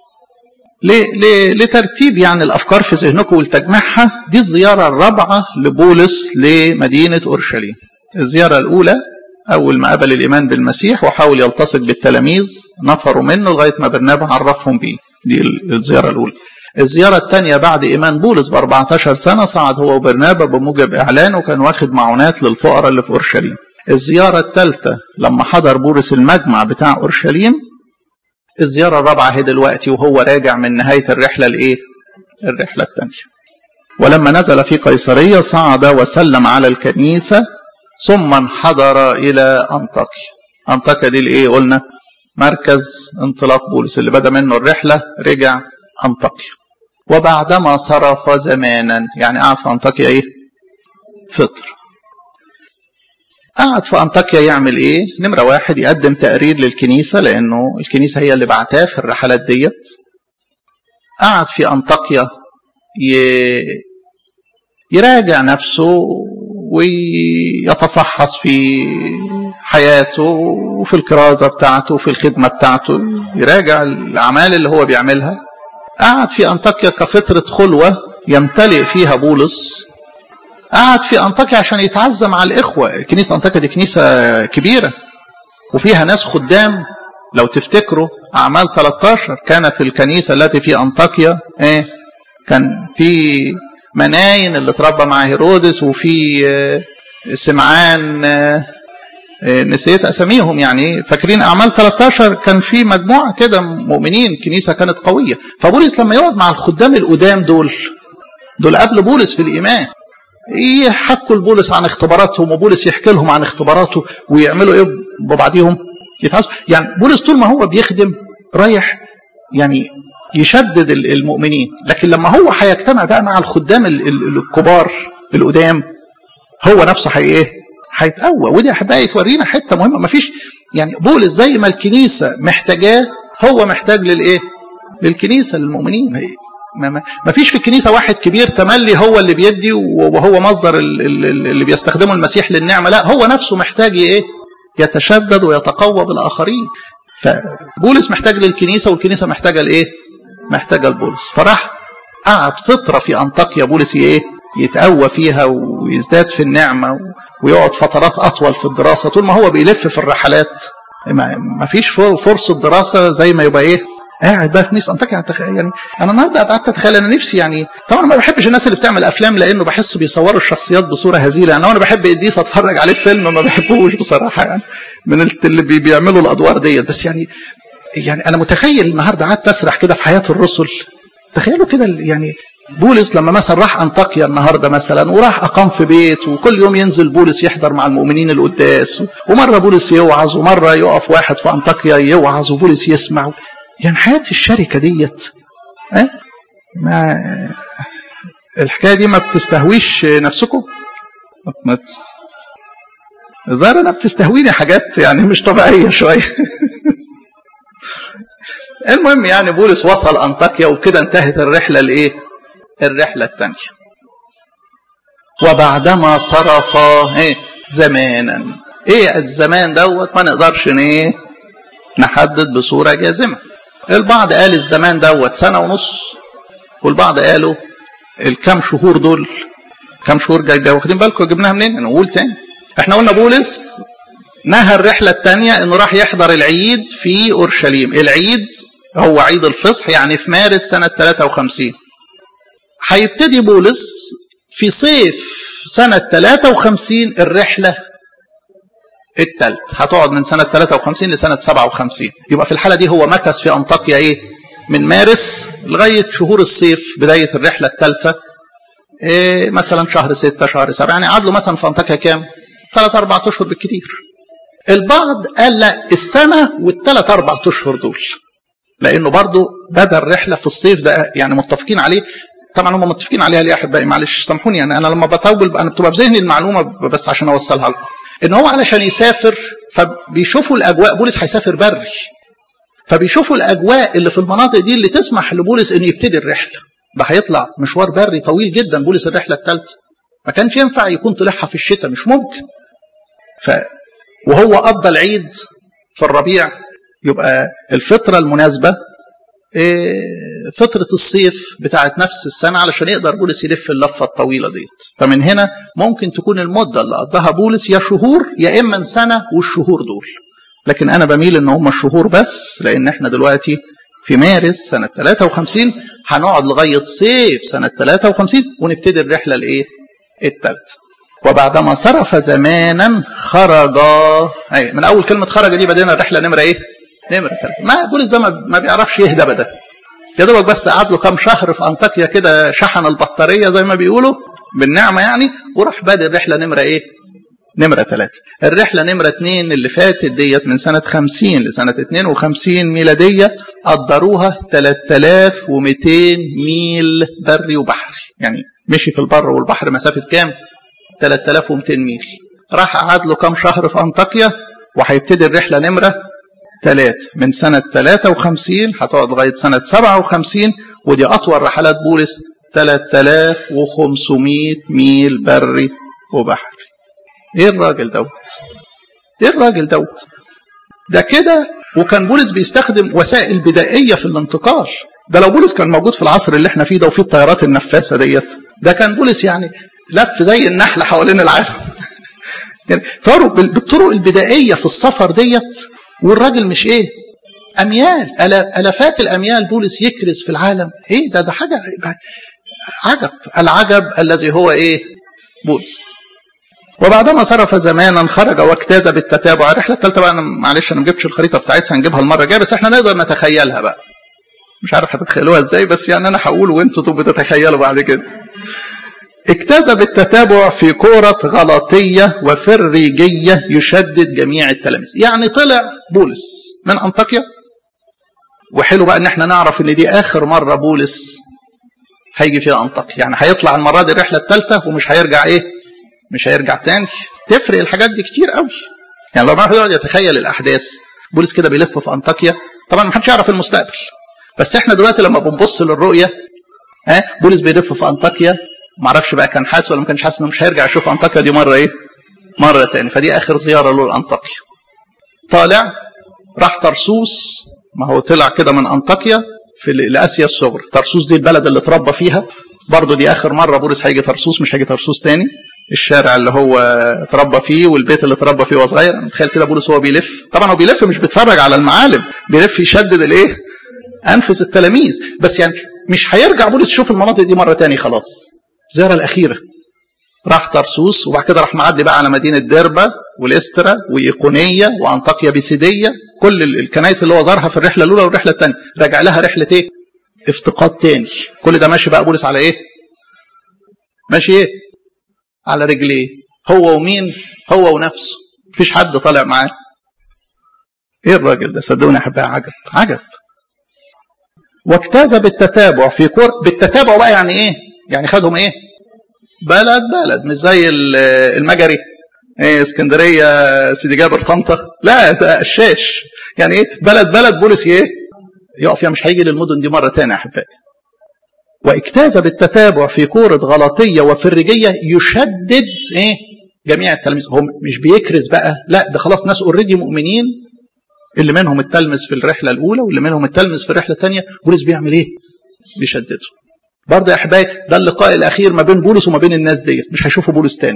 لترتيب يعني الأفكار في ذهنكم ولتجميعها دي الزيارة الرابعة لبولس لمدينة أورشليم الزيارة الأولى أول ما قبل الإيمان بالمسيح وحاول يلتصق بالتلاميذ نفروا منه لغاية ما برنابا عرفهم بيه دي الزيارة الأولى الزيارة الثانية بعد إيمان بولس ب 14 سنة صعد هو وبرنابا بموجب إعلان وكان واخد معونات للفقراء اللي في أورشليم الزيارة الثالثة لما حضر بولس المجمع بتاع أورشليم الزيارة الرابعة هي دلوقتي وهو راجع من نهاية الرحلة الإيه؟ الرحلة الثانية ولما نزل في قيصرية صعد وسلم على الكنيسة ثم انحدر إلى أنطاكيا أنطاكيا دي الإيه قلنا مركز انطلاق بولس اللي بدأ منه الرحلة رجع أنطاكيا وبعدما صرف زمانا يعني قعد في أنطاكيا إيه فطر قعد في أنطاكيا يعمل إيه نمرة واحد يقدم تقرير للكنيسة لأنه الكنيسة هي اللي بعتاه في الرحلات ديت قعد في أنطاكيا ي... يراجع نفسه ويتفحص في حياته وفي الكرازة بتاعته وفي الخدمة بتاعته يراجع الأعمال اللي هو بيعملها قعد في أنطاكيا كفترة خلوة يمتلئ فيها بولس قعد في أنطاكيا عشان يتعزم على الإخوة كنيسة أنطاكيا دي كنيسة كبيرة وفيها ناس خدام لو تفتكروا أعمال 13 كان في الكنيسة التي في أنطاكيا إيه كان في مناين اللي اتربى مع هيرودس وفي سمعان نسيت اساميهم يعني فاكرين اعمال 13 كان في مجموعه كده مؤمنين كنيسه كانت قويه فبولس لما يقعد مع الخدام القدام دول دول قبل بولس في الايمان يحكوا لبولس عن اختباراتهم وبولس يحكي لهم عن اختباراته ويعملوا ايه ببعضهم يتعزوا يعني بولس طول ما هو بيخدم رايح يعني يشدد المؤمنين لكن لما هو هيجتمع بقى مع الخدام الكبار القدام هو نفسه هي ايه هيتقوى ودي احبائي تورينا حته مهمه ما فيش يعني بولس زي ما الكنيسه محتاجاه هو محتاج للايه للكنيسه للمؤمنين ما فيش في الكنيسه واحد كبير تملي هو اللي بيدي وهو مصدر اللي بيستخدمه المسيح للنعمه لا هو نفسه محتاج ايه يتشدد ويتقوى بالاخرين فبولس محتاج للكنيسه والكنيسه محتاجه لايه محتاجه لبولس فراح قعد فتره في انطاكيا بولس ايه يتقوى فيها ويزداد في النعمه ويقعد فترات اطول في الدراسه طول ما هو بيلف في الرحلات ما فيش فرصه دراسه زي ما يبقى ايه قاعد بقى في نيس انطاكيا يعني انا النهارده قعدت اتخيل انا نفسي يعني طبعا ما بحبش الناس اللي بتعمل افلام لانه بحس بيصوروا الشخصيات بصوره هزيله انا وانا بحب اديس اتفرج عليه في فيلم ما بحبوش بصراحه يعني من اللي بيعملوا الادوار ديت بس يعني يعني انا متخيل النهارده قعدت اسرح كده في حياه الرسل تخيلوا كده يعني بولس لما مثلا راح انطاكيا النهارده مثلا وراح اقام في بيت وكل يوم ينزل بولس يحضر مع المؤمنين القداس ومره بولس يوعظ ومره يقف واحد في انطاكيا يوعظ وبولس يسمع يعني حياه الشركه ديت ها ما الحكايه دي ما بتستهويش نفسكم ما ظاهر انا بتستهويني حاجات يعني مش طبيعيه شويه المهم يعني بولس وصل انطاكيا وكده انتهت الرحله الايه الرحله الثانيه وبعدما صرف ايه زمانا ايه الزمان دوت ما نقدرش ايه نحدد بصوره جازمه البعض قال الزمان دوت سنه ونص والبعض قالوا الكام شهور دول كام شهور جاي واخدين بالكم جبناها منين نقول تاني احنا قلنا بولس نهى الرحلة الثانية انه راح يحضر العيد في اورشليم العيد هو عيد الفصح يعني في مارس سنة 53 هيبتدي بولس في صيف سنة 53 الرحلة الثالث هتقعد من سنة 53 لسنة 57 يبقى في الحالة دي هو مكث في أنطاكيا إيه من مارس لغاية شهور الصيف بداية الرحلة الثالثة إيه مثلا شهر 6 شهر 7 يعني قعد له مثلا في أنطاكيا كام؟ ثلاث أربع أشهر بالكثير البعض قال لا السنة والثلاث أربع أشهر دول لأنه برضه بدأ الرحلة في الصيف ده يعني متفقين عليه طبعا هم متفقين عليها ليه يا احبائي معلش سامحوني يعني انا لما بطول انا بتبقى في ذهني المعلومه بس عشان اوصلها لكم ان هو علشان يسافر فبيشوفوا الاجواء بولس هيسافر بري فبيشوفوا الاجواء اللي في المناطق دي اللي تسمح لبولس انه يبتدي الرحله ده هيطلع مشوار بري طويل جدا بولس الرحله الثالثه ما كانش ينفع يكون طلعها في الشتاء مش ممكن ف وهو قضى العيد في الربيع يبقى الفترة المناسبة فترة الصيف بتاعت نفس السنة علشان يقدر بولس يلف اللفة الطويلة ديت فمن هنا ممكن تكون المدة اللي قضاها بولس يا شهور يا إما سنة والشهور دول لكن أنا بميل إن هم الشهور بس لأن إحنا دلوقتي في مارس سنة 53 هنقعد لغاية صيف سنة 53 ونبتدي الرحلة الإيه؟ الثالثة وبعدما صرف زمانا خرج أي من أول كلمة خرج دي بدينا الرحلة نمرة إيه؟ نمرة ثلاثة ما بولس ده ما بيعرفش يهدى ابدا يا دوبك بس قعد له كام شهر في انطاكيا كده شحن البطاريه زي ما بيقولوا بالنعمه يعني وراح بادئ الرحله نمره ايه؟ نمرة ثلاثة الرحلة نمرة اثنين اللي فاتت ديت من سنة خمسين لسنة اتنين وخمسين ميلادية قدروها 3200 ميل بري وبحري يعني مشي في البر والبحر مسافة كام 3200 ميل راح قعد له كام شهر في أنطاكيا وهيبتدي الرحلة نمرة ثلاثة من سنة 53 هتقعد لغاية سنة 57 ودي أطول رحلات بولس 3500 ميل بري وبحري ايه الراجل دوت ايه الراجل دوت ده كده وكان بولس بيستخدم وسائل بدائية في الانتقال ده لو بولس كان موجود في العصر اللي احنا فيه ده وفيه الطيارات النفاثة ديت ده كان بولس يعني لف زي النحلة حوالين العالم يعني تصوروا بالطرق البدائية في السفر ديت والراجل مش ايه اميال الافات الاميال بولس يكرز في العالم ايه ده ده حاجه عجب العجب الذي هو ايه بولس وبعدما صرف زمانا خرج واجتاز بالتتابع الرحله الثالثه بقى انا معلش انا ما جبتش الخريطه بتاعتها هنجيبها المره الجايه بس احنا نقدر نتخيلها بقى مش عارف هتتخيلوها ازاي بس يعني انا هقول وانتوا تبقوا تتخيلوا بعد كده اجتاز بالتتابع في كورة غلطية وفريجية يشدد جميع التلاميذ يعني طلع بولس من أنطاكيا وحلو بقى ان احنا نعرف ان دي اخر مرة بولس هيجي فيها أنطاكيا يعني هيطلع المرة دي الرحلة الثالثة ومش هيرجع ايه مش هيرجع تاني تفرق الحاجات دي كتير قوي يعني لو الواحد يقعد يتخيل الاحداث بولس كده بيلف في انطاكيا طبعا ما حدش يعرف المستقبل بس احنا دلوقتي لما بنبص للرؤيه ها بولس بيلف في انطاكيا ما اعرفش بقى كان حاسس ولا ما كانش حاسس انه مش هيرجع يشوف انطاكيا دي مره ايه مره تاني فدي اخر زياره له لانطاكيا طالع راح طرسوس ما هو طلع كده من انطاكيا في لاسيا الصغرى طرسوس دي البلد اللي اتربى فيها برضه دي اخر مره بولس هيجي طرسوس مش هيجي طرسوس تاني الشارع اللي هو اتربى فيه والبيت اللي اتربى فيه وهو صغير متخيل كده بولس هو بيلف طبعا هو بيلف مش بيتفرج على المعالم بيلف يشدد الايه انفس التلاميذ بس يعني مش هيرجع بولس يشوف المناطق دي مره تاني خلاص الزياره الاخيره راح طرسوس وبعد كده راح معدي بقى على مدينه ديربا والاسترا وايقونيه وانطاكيا بيسيديه كل الكنائس اللي هو زارها في الرحله الاولى والرحله الثانيه راجع لها رحله ايه؟ افتقاد تاني كل ده ماشي بقى بولس على ايه؟ ماشي ايه؟ على رجليه هو ومين؟ هو ونفسه مفيش حد طالع معاه ايه الراجل ده صدقوني يا احبائي عجب عجب واجتاز بالتتابع في كور بالتتابع بقى يعني ايه؟ يعني خدهم ايه؟ بلد بلد مش زي المجري ايه اسكندريه سيدي جابر طنطا لا ده الشاش يعني ايه بلد بلد بولس ايه؟ يقف فيها مش هيجي للمدن دي مره ثانيه يا احبائي واجتاز بالتتابع في كورة غلطية وفرجية يشدد ايه جميع التلاميذ هو مش بيكرز بقى لا ده خلاص ناس اوريدي مؤمنين اللي منهم التلمذ في الرحلة الأولى واللي منهم التلمذ في الرحلة الثانية بولس بيعمل ايه؟ بيشدده برضه يا احبائي ده اللقاء الأخير ما بين بولس وما بين الناس ديت مش هيشوفوا بولس تاني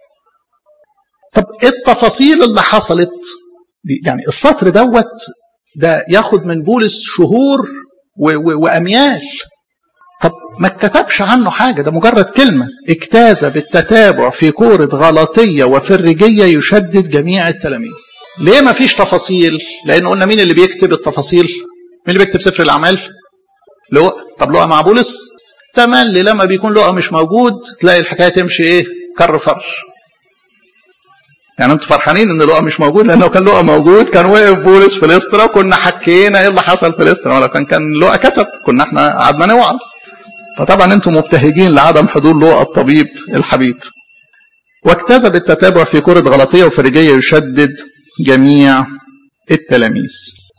طب ايه التفاصيل اللي حصلت دي يعني السطر دوت ده ياخد من بولس شهور و و وأميال طب ما اتكتبش عنه حاجة ده مجرد كلمة اجتاز بالتتابع في كورة غلطية وفرجية يشدد جميع التلاميذ ليه ما فيش تفاصيل لأن قلنا مين اللي بيكتب التفاصيل مين اللي بيكتب سفر الأعمال لو طب لقى مع بولس تملي لما بيكون لقى مش موجود تلاقي الحكاية تمشي ايه كر فر يعني انتوا فرحانين ان لقى مش موجود لانه كان لقى موجود كان وقف بولس في الاسترا وكنا حكينا ايه اللي حصل في الاسترا ولو كان كان لقى كتب كنا احنا قعدنا نوعظ فطبعا انتم مبتهجين لعدم حضور لقى الطبيب الحبيب واجتذب التتابع في كرة غلطية وفريجية يشدد جميع التلاميذ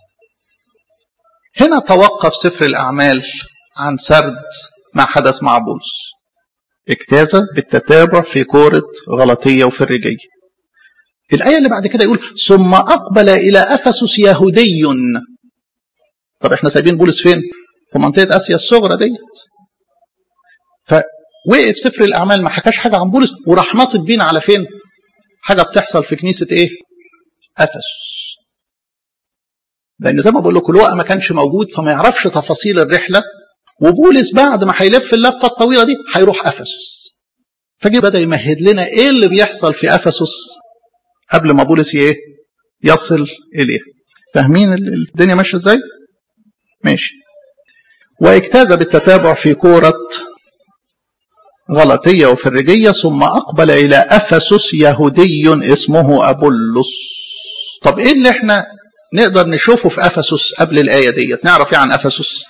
هنا توقف سفر الأعمال عن سرد ما حدث مع بولس اجتاز بالتتابع في كورة غلطية وفريجية الآية اللي بعد كده يقول ثم أقبل إلى أفسس يهودي طب احنا سايبين بولس فين؟ في منطقة آسيا الصغرى ديت فوقف سفر الأعمال ما حكاش حاجة عن بولس وراح ناطط بينا على فين؟ حاجة بتحصل في كنيسة إيه؟ أفسس لأن زي ما بقول لكم الوقت ما كانش موجود فما يعرفش تفاصيل الرحلة وبولس بعد ما هيلف اللفة الطويلة دي هيروح أفسس فجي بدأ يمهد لنا إيه اللي بيحصل في أفسس قبل ما بولس إيه؟ يصل إليه فاهمين الدنيا ماشية إزاي؟ ماشي واجتاز بالتتابع في كورة غلطية وفرجية ثم أقبل إلى أفسس يهودي اسمه أبولس طب إيه اللي إحنا نقدر نشوفه في أفسس قبل الآية ديت نعرف إيه عن أفسس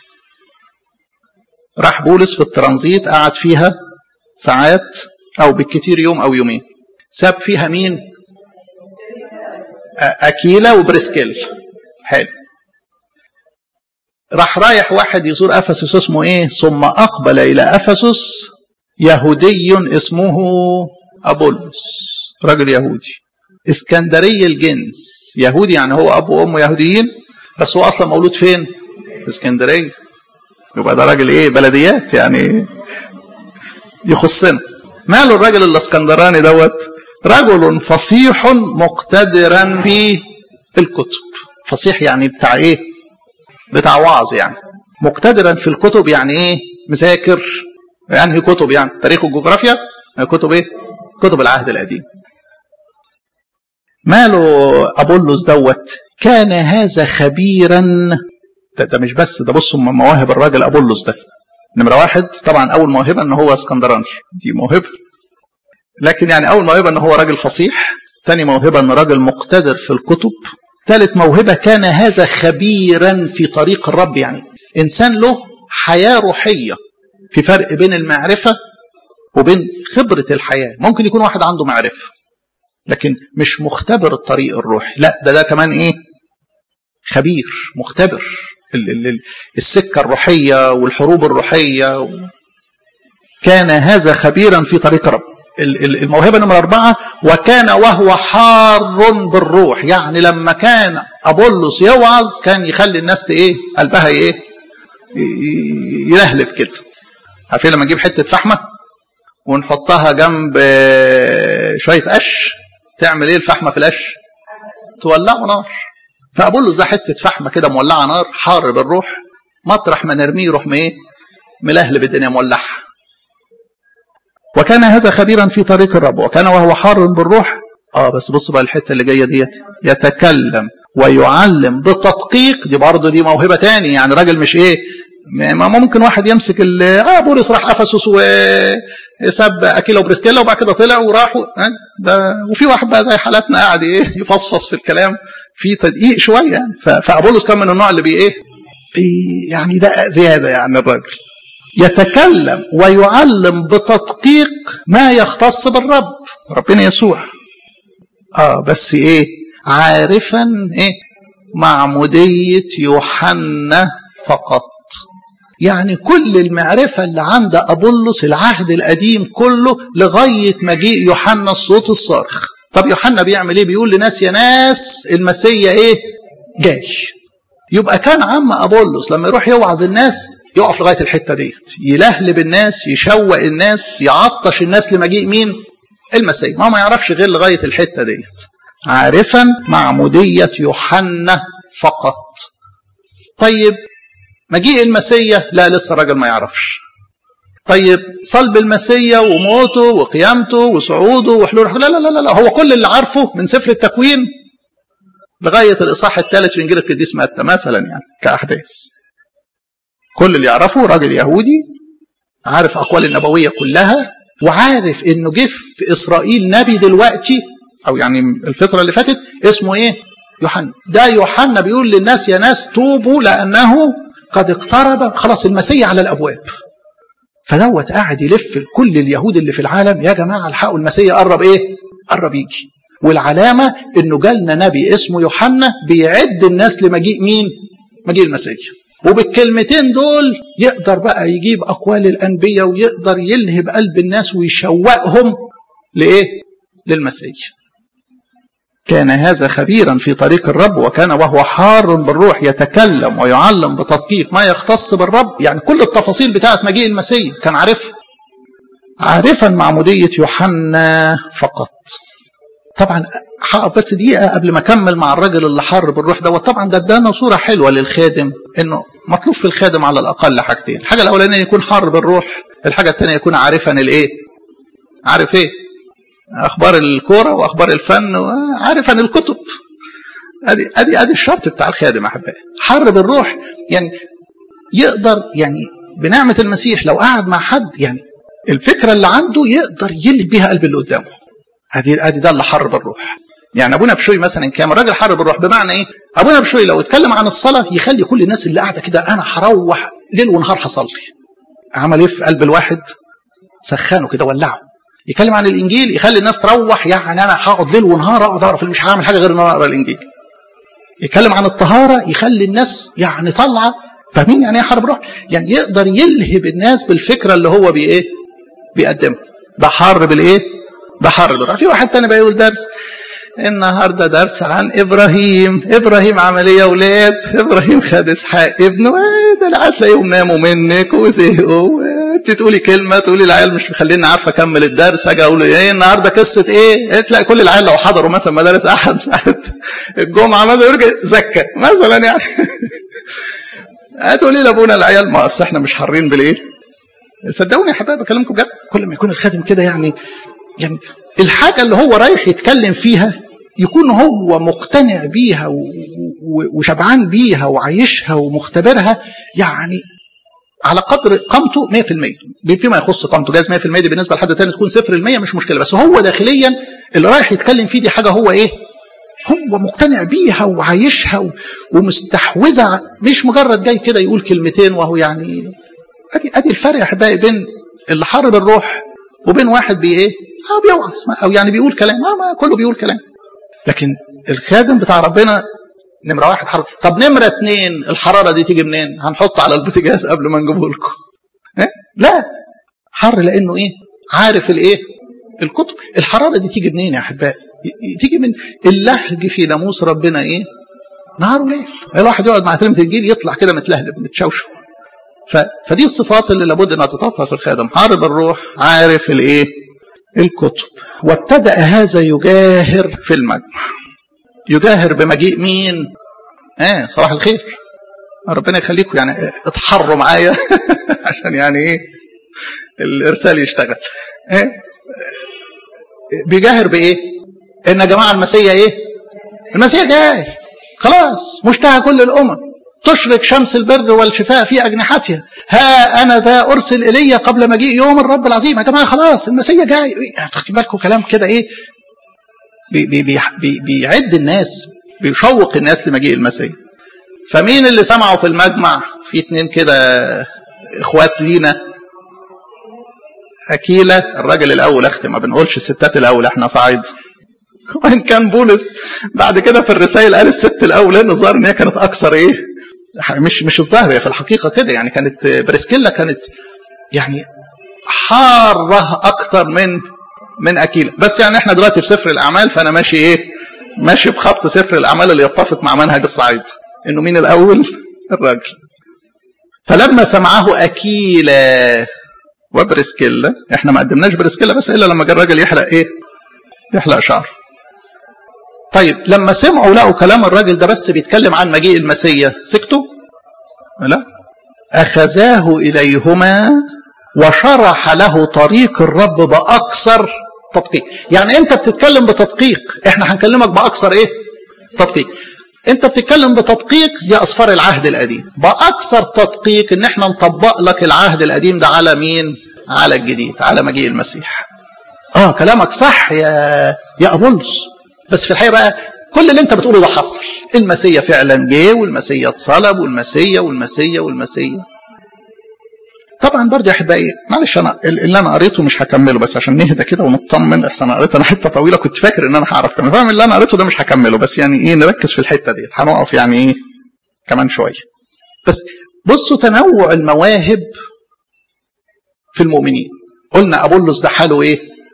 راح بولس في الترانزيت قعد فيها ساعات أو بالكتير يوم أو يومين ساب فيها مين أكيلا وبريسكيل حلو راح رايح واحد يزور افسس اسمه ايه ثم اقبل الى افسس يهودي اسمه ابولس راجل يهودي اسكندري الجنس يهودي يعني هو ابو وامه يهوديين بس هو اصلا مولود فين في اسكندريه يبقى ده راجل ايه بلديات يعني يخصنا ماله الراجل الاسكندراني دوت رجل فصيح مقتدرا في الكتب فصيح يعني بتاع ايه بتاع وعظ يعني مقتدرا في الكتب يعني ايه مذاكر يعني كتب يعني تاريخ الجغرافيا كتب ايه كتب العهد القديم ماله ابولس دوت كان هذا خبيرا ده, ده مش بس ده بصوا مواهب الراجل ابولس ده نمره واحد طبعا اول موهبه ان هو اسكندراني دي موهبه لكن يعني اول موهبه ان هو راجل فصيح ثاني موهبه ان راجل مقتدر في الكتب ثالث موهبة كان هذا خبيرا في طريق الرب يعني إنسان له حياة روحية في فرق بين المعرفة وبين خبرة الحياة ممكن يكون واحد عنده معرفة لكن مش مختبر الطريق الروحي لا ده ده كمان إيه خبير مختبر السكة الروحية والحروب الروحية كان هذا خبيرا في طريق الرب الموهبة نمرة أربعة وكان وهو حار بالروح يعني لما كان أبولس يوعظ كان يخلي الناس إيه قلبها إيه يلهلب كده عارفين لما نجيب حتة فحمة ونحطها جنب شوية قش تعمل إيه الفحمة في القش تولعه نار فأبولس ده حتة فحمة كده مولعة نار حار بالروح مطرح ما نرميه يروح إيه ملهلب الدنيا مولعها وكان هذا خبيرا في طريق الرب وكان وهو حار بالروح اه بس بص بقى الحته اللي جايه ديت يتكلم ويعلم بالتدقيق دي برضه دي موهبه تاني يعني راجل مش ايه ما ممكن واحد يمسك ال اه بولس راح افسس وساب اكيلا وبريسكيلا وبعد كده طلع وراحوا ده وفي واحد بقى زي حالاتنا قاعد ايه يفصفص في الكلام في تدقيق شويه يعني فابولس كان من النوع اللي بي ايه بي يعني ده زياده يعني الراجل يتكلم ويعلم بتدقيق ما يختص بالرب ربنا يسوع اه بس ايه عارفا ايه معمودية يوحنا فقط يعني كل المعرفة اللي عند أبولس العهد القديم كله لغاية مجيء يوحنا الصوت الصارخ طب يوحنا بيعمل ايه بيقول لناس يا ناس المسيا ايه جاي يبقى كان عم أبولس لما يروح يوعظ الناس يقف لغايه الحته ديت يلهلب الناس يشوق الناس يعطش الناس لمجيء مين المسيح ما هو ما يعرفش غير لغايه الحته ديت عارفا معموديه يوحنا فقط طيب مجيء المسيح لا لسه الراجل ما يعرفش طيب صلب المسيح وموته وقيامته وصعوده وحلوله لا لا لا لا هو كل اللي عارفه من سفر التكوين لغايه الاصحاح الثالث في انجيل القديس متى مثلا يعني كاحداث كل اللي يعرفه راجل يهودي عارف أقوال النبوية كلها وعارف إنه جه في إسرائيل نبي دلوقتي أو يعني الفترة اللي فاتت اسمه إيه؟ يوحنا ده يوحنا بيقول للناس يا ناس توبوا لأنه قد اقترب خلاص المسيح على الأبواب فدوت قاعد يلف كل اليهود اللي في العالم يا جماعة الحقوا المسيح قرب إيه؟ قرب يجي والعلامة إنه جالنا نبي اسمه يوحنا بيعد الناس لمجيء مين؟ مجيء المسيح وبالكلمتين دول يقدر بقى يجيب أقوال الأنبياء ويقدر يلهب قلب الناس ويشوقهم لإيه؟ للمسيح كان هذا خبيرا في طريق الرب وكان وهو حار بالروح يتكلم ويعلم بتدقيق ما يختص بالرب يعني كل التفاصيل بتاعت مجيء المسيح كان عارفها عارفا معمودية يوحنا فقط طبعا هقف بس دقيقة قبل ما أكمل مع الراجل اللي حر بالروح دوت طبعا ده ادانا صورة حلوة للخادم إنه مطلوب في الخادم على الأقل حاجتين الحاجة الأولانية يكون حر بالروح الحاجة الثانية يكون عارفا الإيه عارف إيه اخبار الكوره واخبار الفن وعارف عن الكتب ادي ادي ادي الشرط بتاع الخادم احبائي حر بالروح يعني يقدر يعني بنعمه المسيح لو قعد مع حد يعني الفكره اللي عنده يقدر يلد بيها قلب اللي قدامه ادي ادي ده اللي حر بالروح يعني ابونا بشوي مثلا كان راجل حر بالروح بمعنى ايه ابونا بشوي لو اتكلم عن الصلاه يخلي كل الناس اللي قاعده كده انا هروح ليل ونهار هصلي عمل ايه في قلب الواحد سخنه كده ولعه يتكلم عن الانجيل يخلي الناس تروح يعني انا هقعد ليل ونهار اقعد اقرا مش هعمل حاجه غير ان انا اقرا الانجيل يتكلم عن الطهاره يخلي الناس يعني طالعه فاهمين يعني ايه حرب روح يعني يقدر يلهب الناس بالفكره اللي هو بي ايه بيقدمها ده حر بالايه ده حر بالروح في واحد تاني بيقول درس النهارده درس عن ابراهيم ابراهيم عمل ايه يا اولاد ابراهيم خد اسحاق ابنه ده العيال تلاقيهم ناموا منك وزهقوا انت تقولي كلمه تقولي العيال مش مخليني عارفه اكمل الدرس اجي اقول ايه النهارده قصه ايه تلاقي كل العيال لو حضروا مثلا مدارس احد ساعه الجمعه مثلا يرجع زكى مثلا يعني هتقولي لابونا العيال ما اصل احنا مش حارين بالايه صدقوني يا حبايبي بكلمكم بجد كل ما يكون الخادم كده يعني يعني الحاجه اللي هو رايح يتكلم فيها يكون هو مقتنع بيها وشبعان بيها وعايشها ومختبرها يعني على قدر قامته 100% فيما يخص قامته جايز 100% دي بالنسبه لحد تاني تكون 0% مش مشكله بس هو داخليا اللي رايح يتكلم فيه دي حاجه هو ايه؟ هو مقتنع بيها وعايشها ومستحوذها مش مجرد جاي كده يقول كلمتين وهو يعني ادي ادي الفرق يا احبائي بين اللي حارب الروح وبين واحد بي ايه؟ اه بيوعظ او يعني بيقول كلام اه ما كله بيقول كلام لكن الخادم بتاع ربنا نمرة واحد حرارة طب نمرة اتنين الحرارة دي تيجي منين هنحط على البوتاجاز قبل ما نجيبه لكم إيه؟ لا حر لانه ايه عارف الايه الكتب الحرارة دي تيجي منين يا احبائي تيجي من اللهج في ناموس ربنا ايه نهار وليل الواحد يقعد مع كلمة الجيل يطلع كده متلهلب متشوشو ف... فدي الصفات اللي لابد انها تتوفر في الخادم حارب الروح عارف الايه الكتب وابتدأ هذا يجاهر في المجمع يجاهر بمجيء مين اه صباح الخير ربنا يخليكم يعني اتحروا معايا عشان يعني ايه الارسال يشتغل ايه بيجاهر بايه ان يا جماعه المسيح ايه المسيح جاي خلاص مشتهى كل الامم تشرق شمس البر والشفاء في اجنحتها ها انا ذا ارسل الي قبل مجيء يوم الرب العظيم يا جماعه خلاص المسيح جاي تاخدين بالكم كلام كده ايه بي بي بي بيعد الناس بيشوق الناس لمجيء المسيح فمين اللي سمعوا في المجمع في اتنين كده اخوات لينا أكيلة الراجل الأول أختم ما بنقولش الستات الأول احنا صعيد وإن كان بولس بعد كده في الرسائل قال الست الأول لأن الظاهر إن هي كانت أكثر إيه مش مش الظاهر هي في الحقيقة كده يعني كانت بريسكيلا كانت يعني حارة أكثر من من أكيلة بس يعني احنا دلوقتي في سفر الأعمال فأنا ماشي إيه ماشي بخط سفر الأعمال اللي يتفق مع منهج الصعيد إنه مين الأول الراجل فلما سمعه أكيلة وبريسكيلا احنا ما قدمناش بريسكيلا بس الا لما جه الراجل يحلق ايه يحلق شعر طيب لما سمعوا لقوا كلام الراجل ده بس بيتكلم عن مجيء المسيا سكتوا لا اخذاه اليهما وشرح له طريق الرب باكثر تدقيق يعني انت بتتكلم بتدقيق احنا هنكلمك باكثر ايه تدقيق انت بتتكلم بتدقيق دي اسفار العهد القديم باكثر تدقيق ان احنا نطبق لك العهد القديم ده على مين على الجديد على مجيء المسيح اه كلامك صح يا يا ابولس بس في الحقيقه بقى كل اللي انت بتقوله ده حصل المسيا فعلا جه والمسيا اتصلب والمسيا والمسيا والمسيا طبعا برضه يا احبائي معلش انا اللي انا قريته مش هكمله بس عشان نهدى كده ونطمن احسن انا قريت انا حته طويله كنت فاكر ان انا هعرف كمان فاهم اللي انا قريته ده مش هكمله بس يعني ايه نركز في الحته ديت هنقف يعني ايه كمان شويه بس بصوا تنوع المواهب في المؤمنين قلنا ابولس ده حاله ايه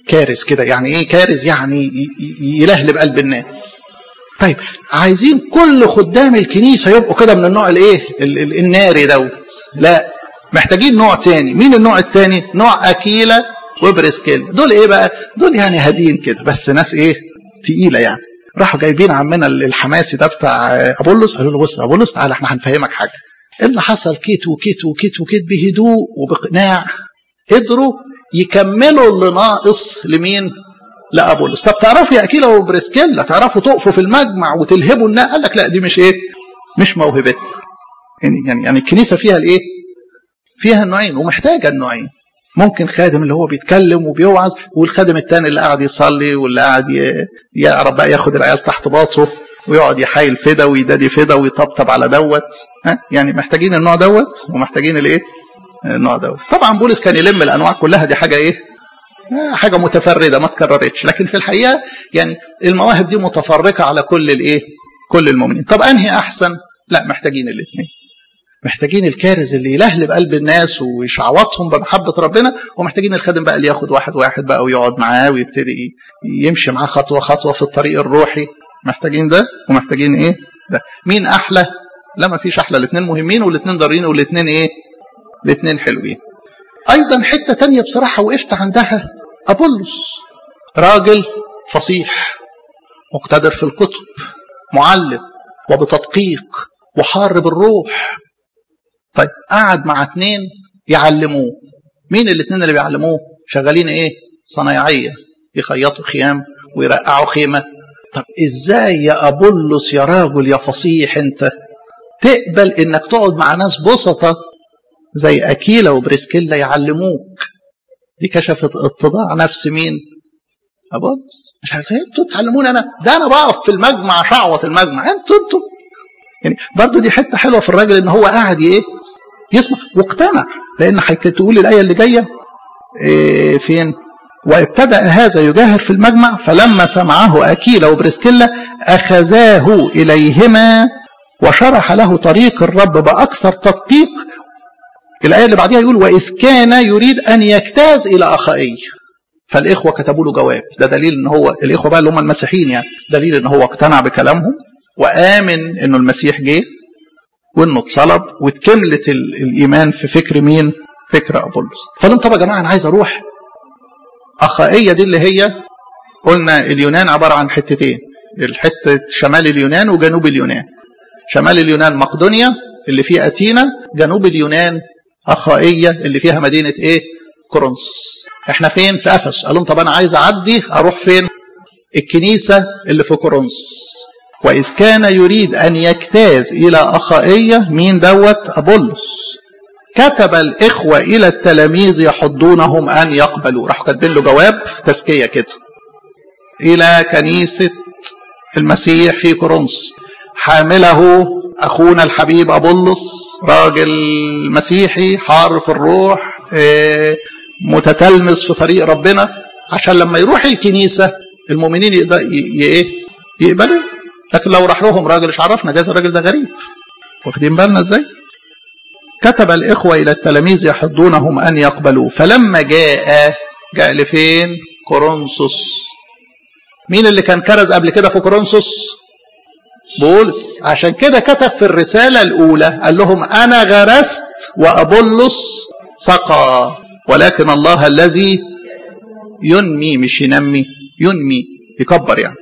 كارز كده يعني ايه كارز يعني يلهلب قلب الناس طيب عايزين كل خدام الكنيسه يبقوا كده من النوع الايه الناري دوت لا محتاجين نوع تاني مين النوع التاني نوع اكيلا وبريسكيلا دول ايه بقى دول يعني هادين كده بس ناس ايه تقيله يعني راحوا جايبين عمنا الحماسي ده بتاع ابولس قالوا له بص ابولس تعالى احنا هنفهمك حاجه اللي حصل كيت وكيت وكيت وكيت بهدوء وباقناع قدروا يكملوا اللي ناقص لمين لابولس طب تعرفوا يا اكيلا وبريسكيلا تعرفوا تقفوا في المجمع وتلهبوا الناس قال لك لا دي مش ايه مش موهبتنا يعني يعني يعني الكنيسه فيها الايه فيها النوعين ومحتاجه النوعين ممكن خادم اللي هو بيتكلم وبيوعظ والخادم التاني اللي قاعد يصلي واللي قاعد يعرف بقى ياخد العيال تحت باطه ويقعد يحايل فدا ويدادي فدا ويطبطب على دوت ها يعني محتاجين النوع دوت ومحتاجين الايه النوع دوت طبعا بولس كان يلم الانواع كلها دي حاجه ايه حاجه متفرده ما اتكررتش لكن في الحقيقه يعني المواهب دي متفرقه على كل الايه كل المؤمنين طب انهي احسن لا محتاجين الاثنين محتاجين الكارز اللي يلهلب قلب الناس ويشعوطهم بمحبة ربنا ومحتاجين الخادم بقى اللي ياخد واحد واحد بقى ويقعد معاه ويبتدي يمشي معاه خطوة خطوة في الطريق الروحي محتاجين ده ومحتاجين ايه ده مين احلى لا ما فيش احلى الاثنين مهمين والاثنين ضارين والاثنين ايه الاثنين حلوين ايضا حتة تانية بصراحة وقفت عندها ابولس راجل فصيح مقتدر في الكتب معلم وبتدقيق وحار بالروح طيب قعد مع اتنين يعلموه مين الاتنين اللي بيعلموه شغالين ايه صنايعيه يخيطوا خيام ويرقعوا خيمه طب ازاي يا ابولس يا راجل يا فصيح انت تقبل انك تقعد مع ناس بسطة زي اكيلا وبريسكيلا يعلموك دي كشفت اتضاع نفس مين ابولس مش عارف انتوا تعلموني انا ده انا بقف في المجمع شعوط المجمع انتوا انتوا يعني برضو دي حته حلوه في الراجل ان هو قاعد ايه يسمع واقتنع لان تقول الايه اللي جايه إيه فين وابتدا هذا يجاهر في المجمع فلما سمعه اكيلا وبريسكيلا اخذاه اليهما وشرح له طريق الرب باكثر تدقيق الايه اللي بعديها يقول واذ كان يريد ان يجتاز الى اخائي فالاخوه كتبوا له جواب ده دليل ان هو الاخوه بقى اللي هم المسيحيين يعني دليل ان هو اقتنع بكلامهم وآمن إنه المسيح جه وإنه اتصلب واتكملت الإيمان في فكر مين؟ فكر أبولس. فقال طب يا جماعة أنا عايز أروح. أخائية دي اللي هي قلنا اليونان عبارة عن حتتين الحتة شمال اليونان وجنوب اليونان. شمال اليونان مقدونيا اللي فيه أتينا، جنوب اليونان أخائية اللي فيها مدينة إيه؟ كورنثوس. إحنا فين؟ في أفس. قال لهم طب أنا عايز أعدي أروح فين؟ الكنيسة اللي في كورنثوس. وإذ كان يريد أن يجتاز إلى أخائية مين دوت أبولس كتب الإخوة إلى التلاميذ يحضونهم أن يقبلوا راحوا كاتبين له جواب تزكية كده إلى كنيسة المسيح في كورنثوس حامله أخونا الحبيب أبولس راجل مسيحي حار في الروح متتلمذ في طريق ربنا عشان لما يروح الكنيسة المؤمنين يقدر يقبلوا لكن لو راح لهم راجل مش عرفنا جاز الراجل ده غريب واخدين بالنا ازاي كتب الإخوة إلى التلاميذ يحضونهم أن يقبلوا فلما جاء جاء لفين كورنثوس مين اللي كان كرز قبل كده في كورنثوس بولس عشان كده كتب في الرسالة الأولى قال لهم أنا غرست وأبولس سقى ولكن الله الذي ينمي مش ينمي ينمي يكبر يعني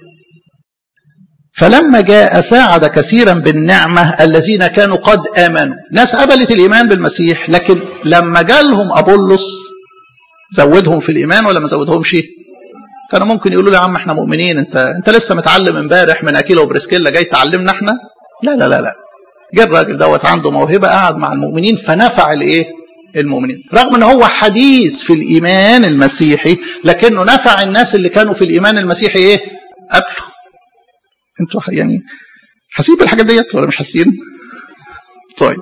فلما جاء ساعد كثيرا بالنعمة الذين كانوا قد آمنوا ناس قبلت الإيمان بالمسيح لكن لما جالهم أبولس زودهم في الإيمان ولا ما زودهمش كانوا ممكن يقولوا له يا عم احنا مؤمنين انت انت لسه متعلم امبارح من اكيلا وبريسكيلا جاي تعلمنا احنا لا لا لا لا جه الراجل دوت عنده موهبه قعد مع المؤمنين فنفع الايه المؤمنين رغم ان هو حديث في الايمان المسيحي لكنه نفع الناس اللي كانوا في الايمان المسيحي ايه قبله انتوا يعني حاسين بالحاجات ديت ولا مش حاسين؟ طيب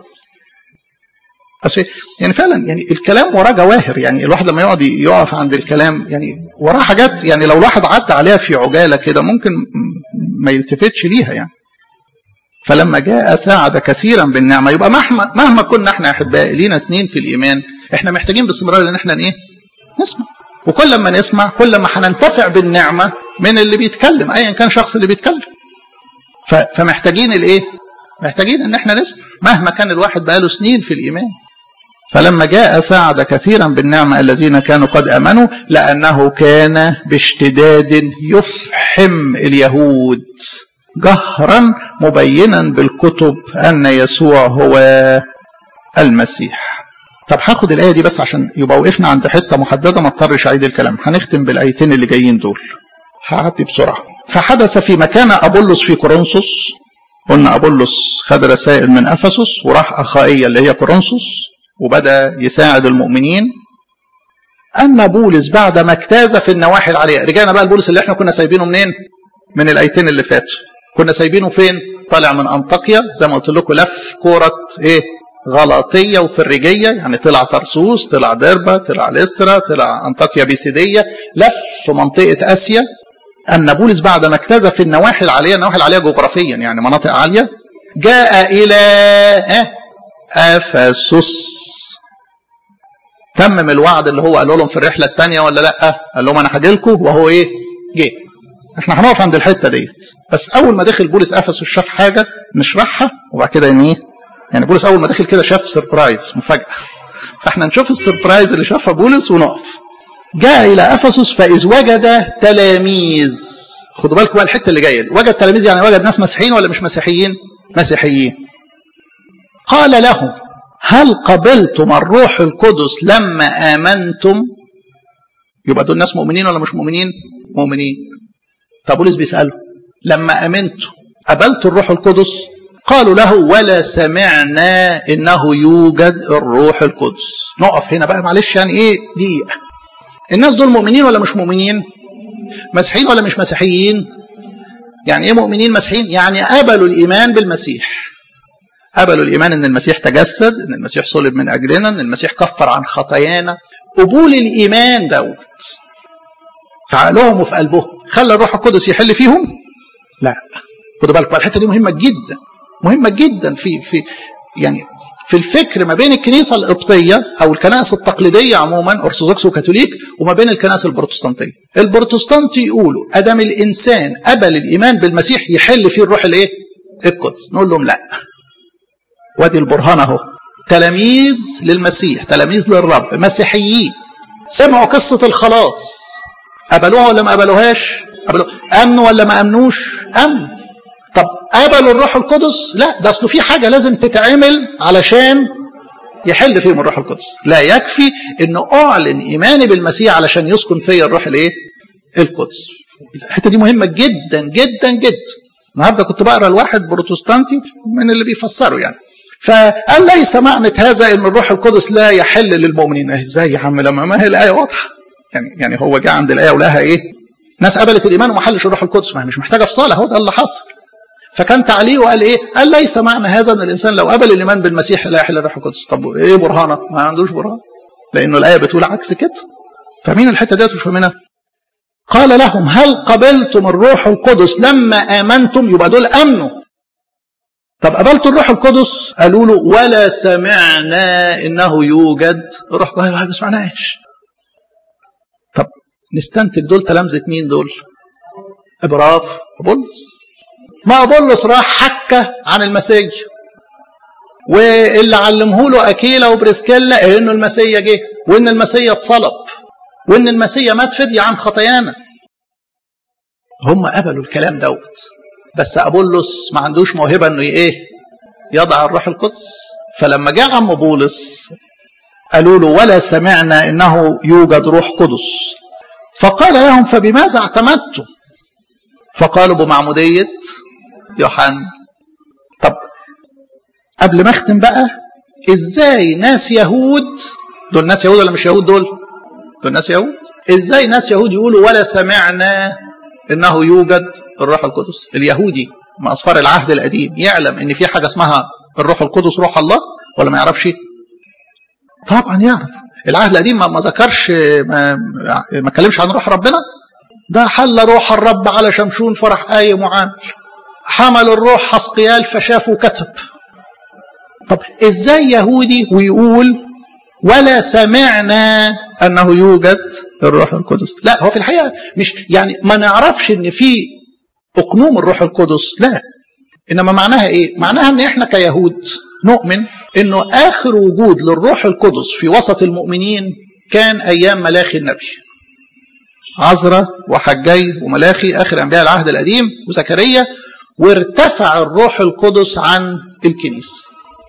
بس يعني فعلا يعني الكلام وراه جواهر يعني الواحد لما يقعد يقف عند الكلام يعني وراه حاجات يعني لو الواحد عدى عليها في عجاله كده ممكن ما يلتفتش ليها يعني فلما جاء ساعد كثيرا بالنعمه يبقى مهما مهما كنا احنا احبائي لينا سنين في الايمان احنا محتاجين باستمرار ان احنا ايه؟ نسمع وكل ما نسمع كل ما هننتفع بالنعمة من اللي بيتكلم أيا كان شخص اللي بيتكلم فمحتاجين الايه محتاجين ان احنا نسمع مهما كان الواحد بقاله سنين في الايمان فلما جاء ساعد كثيرا بالنعمة الذين كانوا قد امنوا لانه كان باشتداد يفحم اليهود جهرا مبينا بالكتب ان يسوع هو المسيح طب هاخد الايه دي بس عشان يبقى وقفنا عند حته محدده ما اضطرش اعيد الكلام هنختم بالايتين اللي جايين دول هعدي بسرعه فحدث في مكان ابولس في كورنثوس قلنا ابولس خد رسائل من افسس وراح اخائيه اللي هي كورنثوس وبدا يساعد المؤمنين ان بولس بعد ما اجتاز في النواحي العاليه رجعنا بقى لبولس اللي احنا كنا سايبينه منين من الايتين اللي فاتوا كنا سايبينه فين طالع من انطاكيا زي ما قلت لكم لف كوره ايه غلطيه وفريجيه يعني طلع طرسوس طلع ديربا طلع ليسترا طلع انطاكيا بيسيديه لف في منطقه اسيا ان بولس بعد ما اجتاز في النواحي العاليه النواحي العاليه جغرافيا يعني مناطق عاليه جاء الى افسس تمم الوعد اللي هو قاله لهم في الرحله الثانيه ولا لا قال لهم انا هاجي لكم وهو ايه جه احنا هنقف عند الحته ديت بس اول ما دخل بولس افسس شاف حاجه نشرحها وبعد كده يعني ايه يعني بولس اول ما دخل كده شاف سربرايز مفاجاه فاحنا نشوف السربرايز اللي شافها بولس ونقف جاء الى افسس فاذ وجد تلاميذ خدوا بالكم بقى الحته اللي جايه دي وجد تلاميذ يعني وجد ناس مسيحيين ولا مش مسيحيين مسيحيين قال لهم هل قبلتم الروح القدس لما امنتم يبقى دول ناس مؤمنين ولا مش مؤمنين مؤمنين طب بولس بيساله لما امنتم قبلتوا الروح القدس قالوا له ولا سمعنا انه يوجد الروح القدس نقف هنا بقى معلش يعني ايه دقيقه الناس دول مؤمنين ولا مش مؤمنين مسيحيين ولا مش مسيحيين يعني ايه مؤمنين مسيحيين يعني قبلوا الايمان بالمسيح قبلوا الايمان ان المسيح تجسد ان المسيح صلب من اجلنا ان المسيح كفر عن خطايانا قبول الايمان دوت في عقلهم وفي قلبهم خلى الروح القدس يحل فيهم لا خدوا بالكم الحته دي مهمه جدا مهمه جدا في في يعني في الفكر ما بين الكنيسه القبطيه او الكنائس التقليديه عموما ارثوذكس وكاثوليك وما بين الكنائس البروتستانتيه. البروتستانت يقولوا ادم الانسان قبل الايمان بالمسيح يحل فيه الروح الايه؟ القدس. نقول لهم لا. وادي البرهان اهو. تلاميذ للمسيح، تلاميذ للرب، مسيحيين. سمعوا قصه الخلاص. قبلوها ولا ما قبلوهاش؟ قبلوها. امنوا ولا ما امنوش؟ امنوا. طب قبلوا الروح القدس؟ لا ده اصله في حاجه لازم تتعمل علشان يحل فيهم الروح القدس، لا يكفي انه اعلن ايماني بالمسيح علشان يسكن فيا الروح الايه؟ القدس. الحته دي مهمه جدا جدا جدا. النهارده كنت بقرا لواحد بروتستانتي من اللي بيفسروا يعني. فقال ليس معنى هذا ان الروح القدس لا يحل للمؤمنين، ازاي يا عم لما ما هي الايه واضحه. يعني يعني هو جه عند الايه ولها ايه؟ ناس قبلت الايمان وما حلش الروح القدس، ما هي مش محتاجه فصاله هو ده اللي حصل. فكان تعليقه قال ايه؟ قال ليس معنى هذا ان الانسان لو قبل الايمان بالمسيح لا يحل الروح القدس، طب ايه برهانه؟ ما عندوش برهان. لانه الايه بتقول عكس كده. فمين الحته ديت مش فاهمينها؟ قال لهم هل قبلتم الروح القدس لما امنتم؟ يبقى دول امنوا. طب قبلتوا الروح القدس؟ قالوا له ولا سمعنا انه يوجد الروح القدس ما سمعناش. طب نستنتج دول تلامذه مين دول؟ ابراف بولس ما بولس راح حكى عن المسيح واللي علمه له اكيلا وبريسكيلا انه المسيح جه وان المسيح اتصلب وان المسيح مات فدية عن خطايانا هم قبلوا الكلام دوت بس ابولس ما عندوش موهبه انه ايه يضع الروح القدس فلما جاء عم بولس قالوا له ولا سمعنا انه يوجد روح قدس فقال لهم فبماذا اعتمدتم فقالوا بمعموديه يوحنا طب قبل ما اختم بقى ازاي ناس يهود دول ناس يهود ولا مش يهود دول دول ناس يهود ازاي ناس يهود يقولوا ولا سمعنا انه يوجد الروح القدس اليهودي من اصفار العهد القديم يعلم ان في حاجه اسمها الروح القدس روح الله ولا ما يعرفش طبعا يعرف العهد القديم ما ذكرش ما ما اتكلمش عن روح ربنا ده حل روح الرب على شمشون فرح قايم وعامل حمل الروح حسقيال فشاف وكتب طب ازاي يهودي ويقول ولا سمعنا انه يوجد الروح القدس لا هو في الحقيقه مش يعني ما نعرفش ان في اقنوم الروح القدس لا انما معناها ايه معناها ان احنا كيهود نؤمن انه اخر وجود للروح القدس في وسط المؤمنين كان ايام ملاخي النبي عزرة وحجي وملاخي اخر انبياء العهد القديم وزكريا وارتفع الروح القدس عن الكنيسه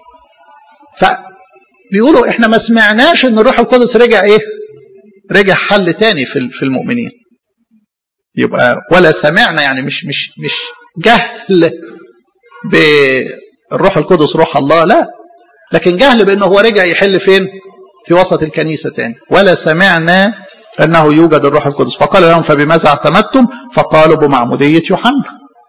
فبيقولوا احنا ما سمعناش ان الروح القدس رجع ايه رجع حل تاني في في المؤمنين يبقى ولا سمعنا يعني مش مش مش جهل بالروح القدس روح الله لا لكن جهل بانه هو رجع يحل فين في وسط الكنيسه تاني ولا سمعنا انه يوجد الروح القدس فقال لهم فبماذا اعتمدتم فقالوا بمعموديه يوحنا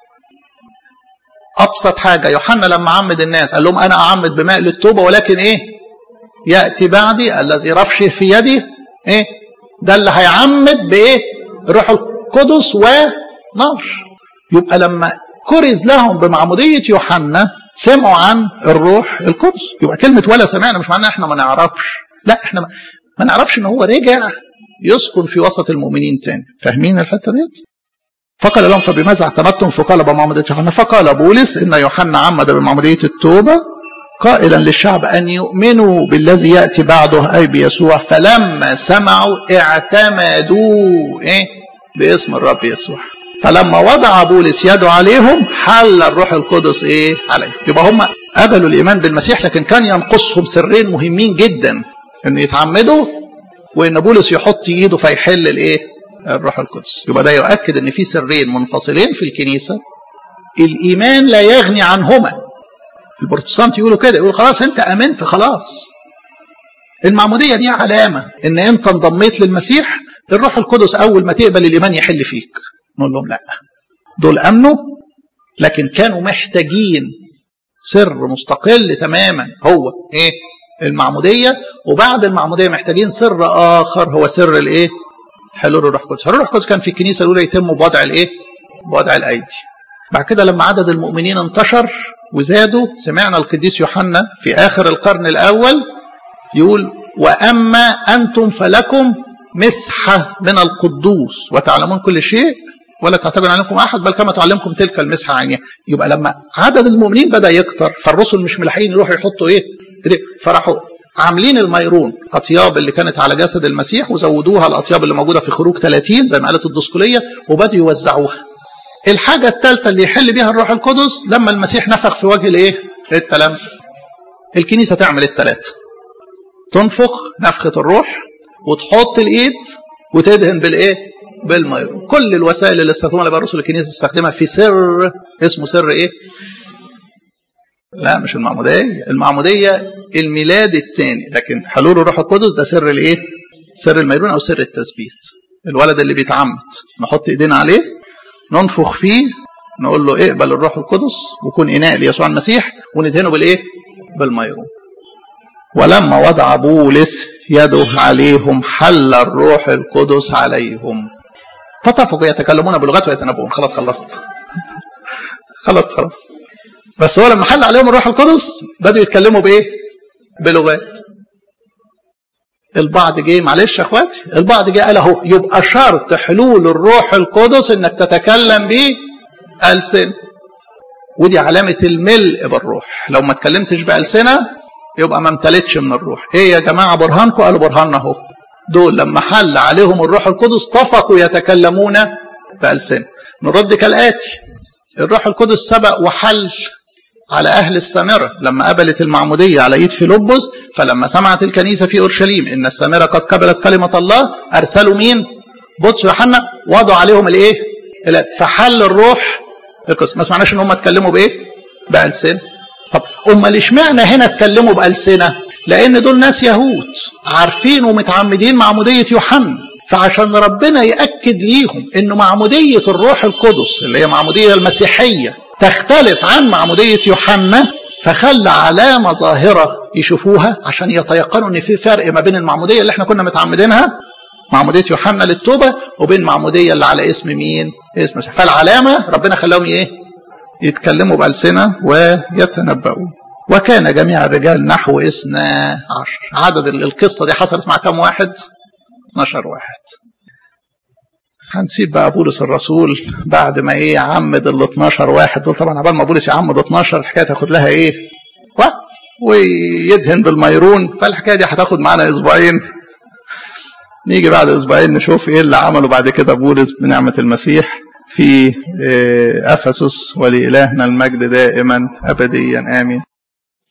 ابسط حاجه يوحنا لما عمد الناس قال لهم انا اعمد بماء للتوبه ولكن ايه ياتي بعدي الذي رفشه في يدي ايه ده اللي هيعمد بايه الروح القدس ونار يبقى لما كرز لهم بمعموديه يوحنا سمعوا عن الروح القدس يبقى كلمه ولا سمعنا مش معناها احنا ما نعرفش لا احنا ما نعرفش ان هو رجع يسكن في وسط المؤمنين تاني فاهمين الحته ديت فقال لهم فبماذا اعتمدتم فقال بمعمودية يوحنا فقال بولس إن يوحنا عمد بمعمودية التوبة قائلا للشعب أن يؤمنوا بالذي يأتي بعده أي بيسوع فلما سمعوا اعتمدوا إيه باسم الرب يسوع فلما وضع بولس يده عليهم حل الروح القدس إيه عليهم يبقى هم قبلوا الإيمان بالمسيح لكن كان ينقصهم سرين مهمين جدا إن يتعمدوا وإن بولس يحط إيده فيحل الإيه الروح القدس يبقى ده يؤكد ان في سرين منفصلين في الكنيسه الايمان لا يغني عنهما البروتستانت يقولوا كده يقولوا خلاص انت امنت خلاص المعموديه دي علامه ان انت انضميت للمسيح الروح القدس اول ما تقبل الايمان يحل فيك نقول لهم لا دول امنوا لكن كانوا محتاجين سر مستقل تماما هو ايه المعموديه وبعد المعموديه محتاجين سر اخر هو سر الايه حلول الروح القدس حلول الروح القدس كان في الكنيسه الاولى يتم بوضع الايه بوضع الايدي بعد كده لما عدد المؤمنين انتشر وزادوا سمعنا القديس يوحنا في اخر القرن الاول يقول واما انتم فلكم مسحه من القدوس وتعلمون كل شيء ولا تعتقد عليكم احد بل كما تعلمكم تلك المسحه عينها يبقى لما عدد المؤمنين بدا يكتر فالرسل مش ملاحقين يروحوا يحطوا ايه فراحوا عاملين الميرون اطياب اللي كانت على جسد المسيح وزودوها الاطياب اللي موجوده في خروج 30 زي ما قالت الدسكوليه وبداوا يوزعوها. الحاجه الثالثه اللي يحل بيها الروح القدس لما المسيح نفخ في وجه الايه؟ التلامذه. الكنيسه تعمل الثلاثه. تنفخ نفخه الروح وتحط الايد وتدهن بالايه؟ بالميرون. كل الوسائل اللي استخدمها بقى رسل الكنيسه تستخدمها في سر اسمه سر ايه؟ لا مش المعموديه، المعموديه الميلاد الثاني لكن حلول الروح القدس ده سر الايه سر الميرون او سر التثبيت الولد اللي بيتعمد نحط ايدينا عليه ننفخ فيه نقول له اقبل الروح القدس وكون اناء ليسوع المسيح وندهنه بالايه بالميرون ولما وضع بولس يده عليهم حل الروح القدس عليهم فطفقوا يتكلمون بلغات ويتنبؤون خلاص خلصت خلصت خلاص بس هو لما حل عليهم الروح القدس بدأوا يتكلموا بايه بلغات البعض جه معلش يا اخواتي البعض جه قال اهو يبقى شرط حلول الروح القدس انك تتكلم به ألسن ودي علامة الملء بالروح لو ما اتكلمتش بألسنة يبقى ما امتلتش من الروح ايه يا جماعة برهانكم قالوا برهاننا اهو دول لما حل عليهم الروح القدس طفقوا يتكلمون بألسنة نرد كالآتي الروح القدس سبق وحل على أهل السامرة لما قبلت المعمودية على إيد فيلبس فلما سمعت الكنيسة في أورشليم إن السامرة قد قبلت كلمة الله أرسلوا مين؟ بطرس ويوحنا وضعوا عليهم الإيه؟ فحل الروح القدس ما سمعناش إن هم اتكلموا بإيه؟ بألسنة طب أمال اشمعنى هنا اتكلموا بألسنة؟ لأن دول ناس يهود عارفين ومتعمدين معمودية يوحنا فعشان ربنا يأكد ليهم إنه معمودية الروح القدس اللي هي معمودية المسيحية تختلف عن معمودية يوحنا فخلى علامة ظاهرة يشوفوها عشان يتيقنوا ان في فرق ما بين المعمودية اللي احنا كنا متعمدينها معمودية يوحنا للتوبة وبين معمودية اللي على اسم مين؟ اسم مسيح فالعلامة ربنا خلاهم ايه؟ يتكلموا بألسنة ويتنبؤوا وكان جميع الرجال نحو اثنا عشر عدد القصة دي حصلت مع كم واحد؟ 12 واحد هنسيب بقى بولس الرسول بعد ما ايه يعمد ال 12 واحد دول طبعا عبال ما بولس يعمد 12 الحكايه تاخد لها ايه؟ وقت ويدهن بالميرون فالحكايه دي هتاخد معانا اسبوعين نيجي بعد اسبوعين نشوف ايه اللي عمله بعد كده بولس بنعمه المسيح في افسس ولالهنا المجد دائما ابديا امين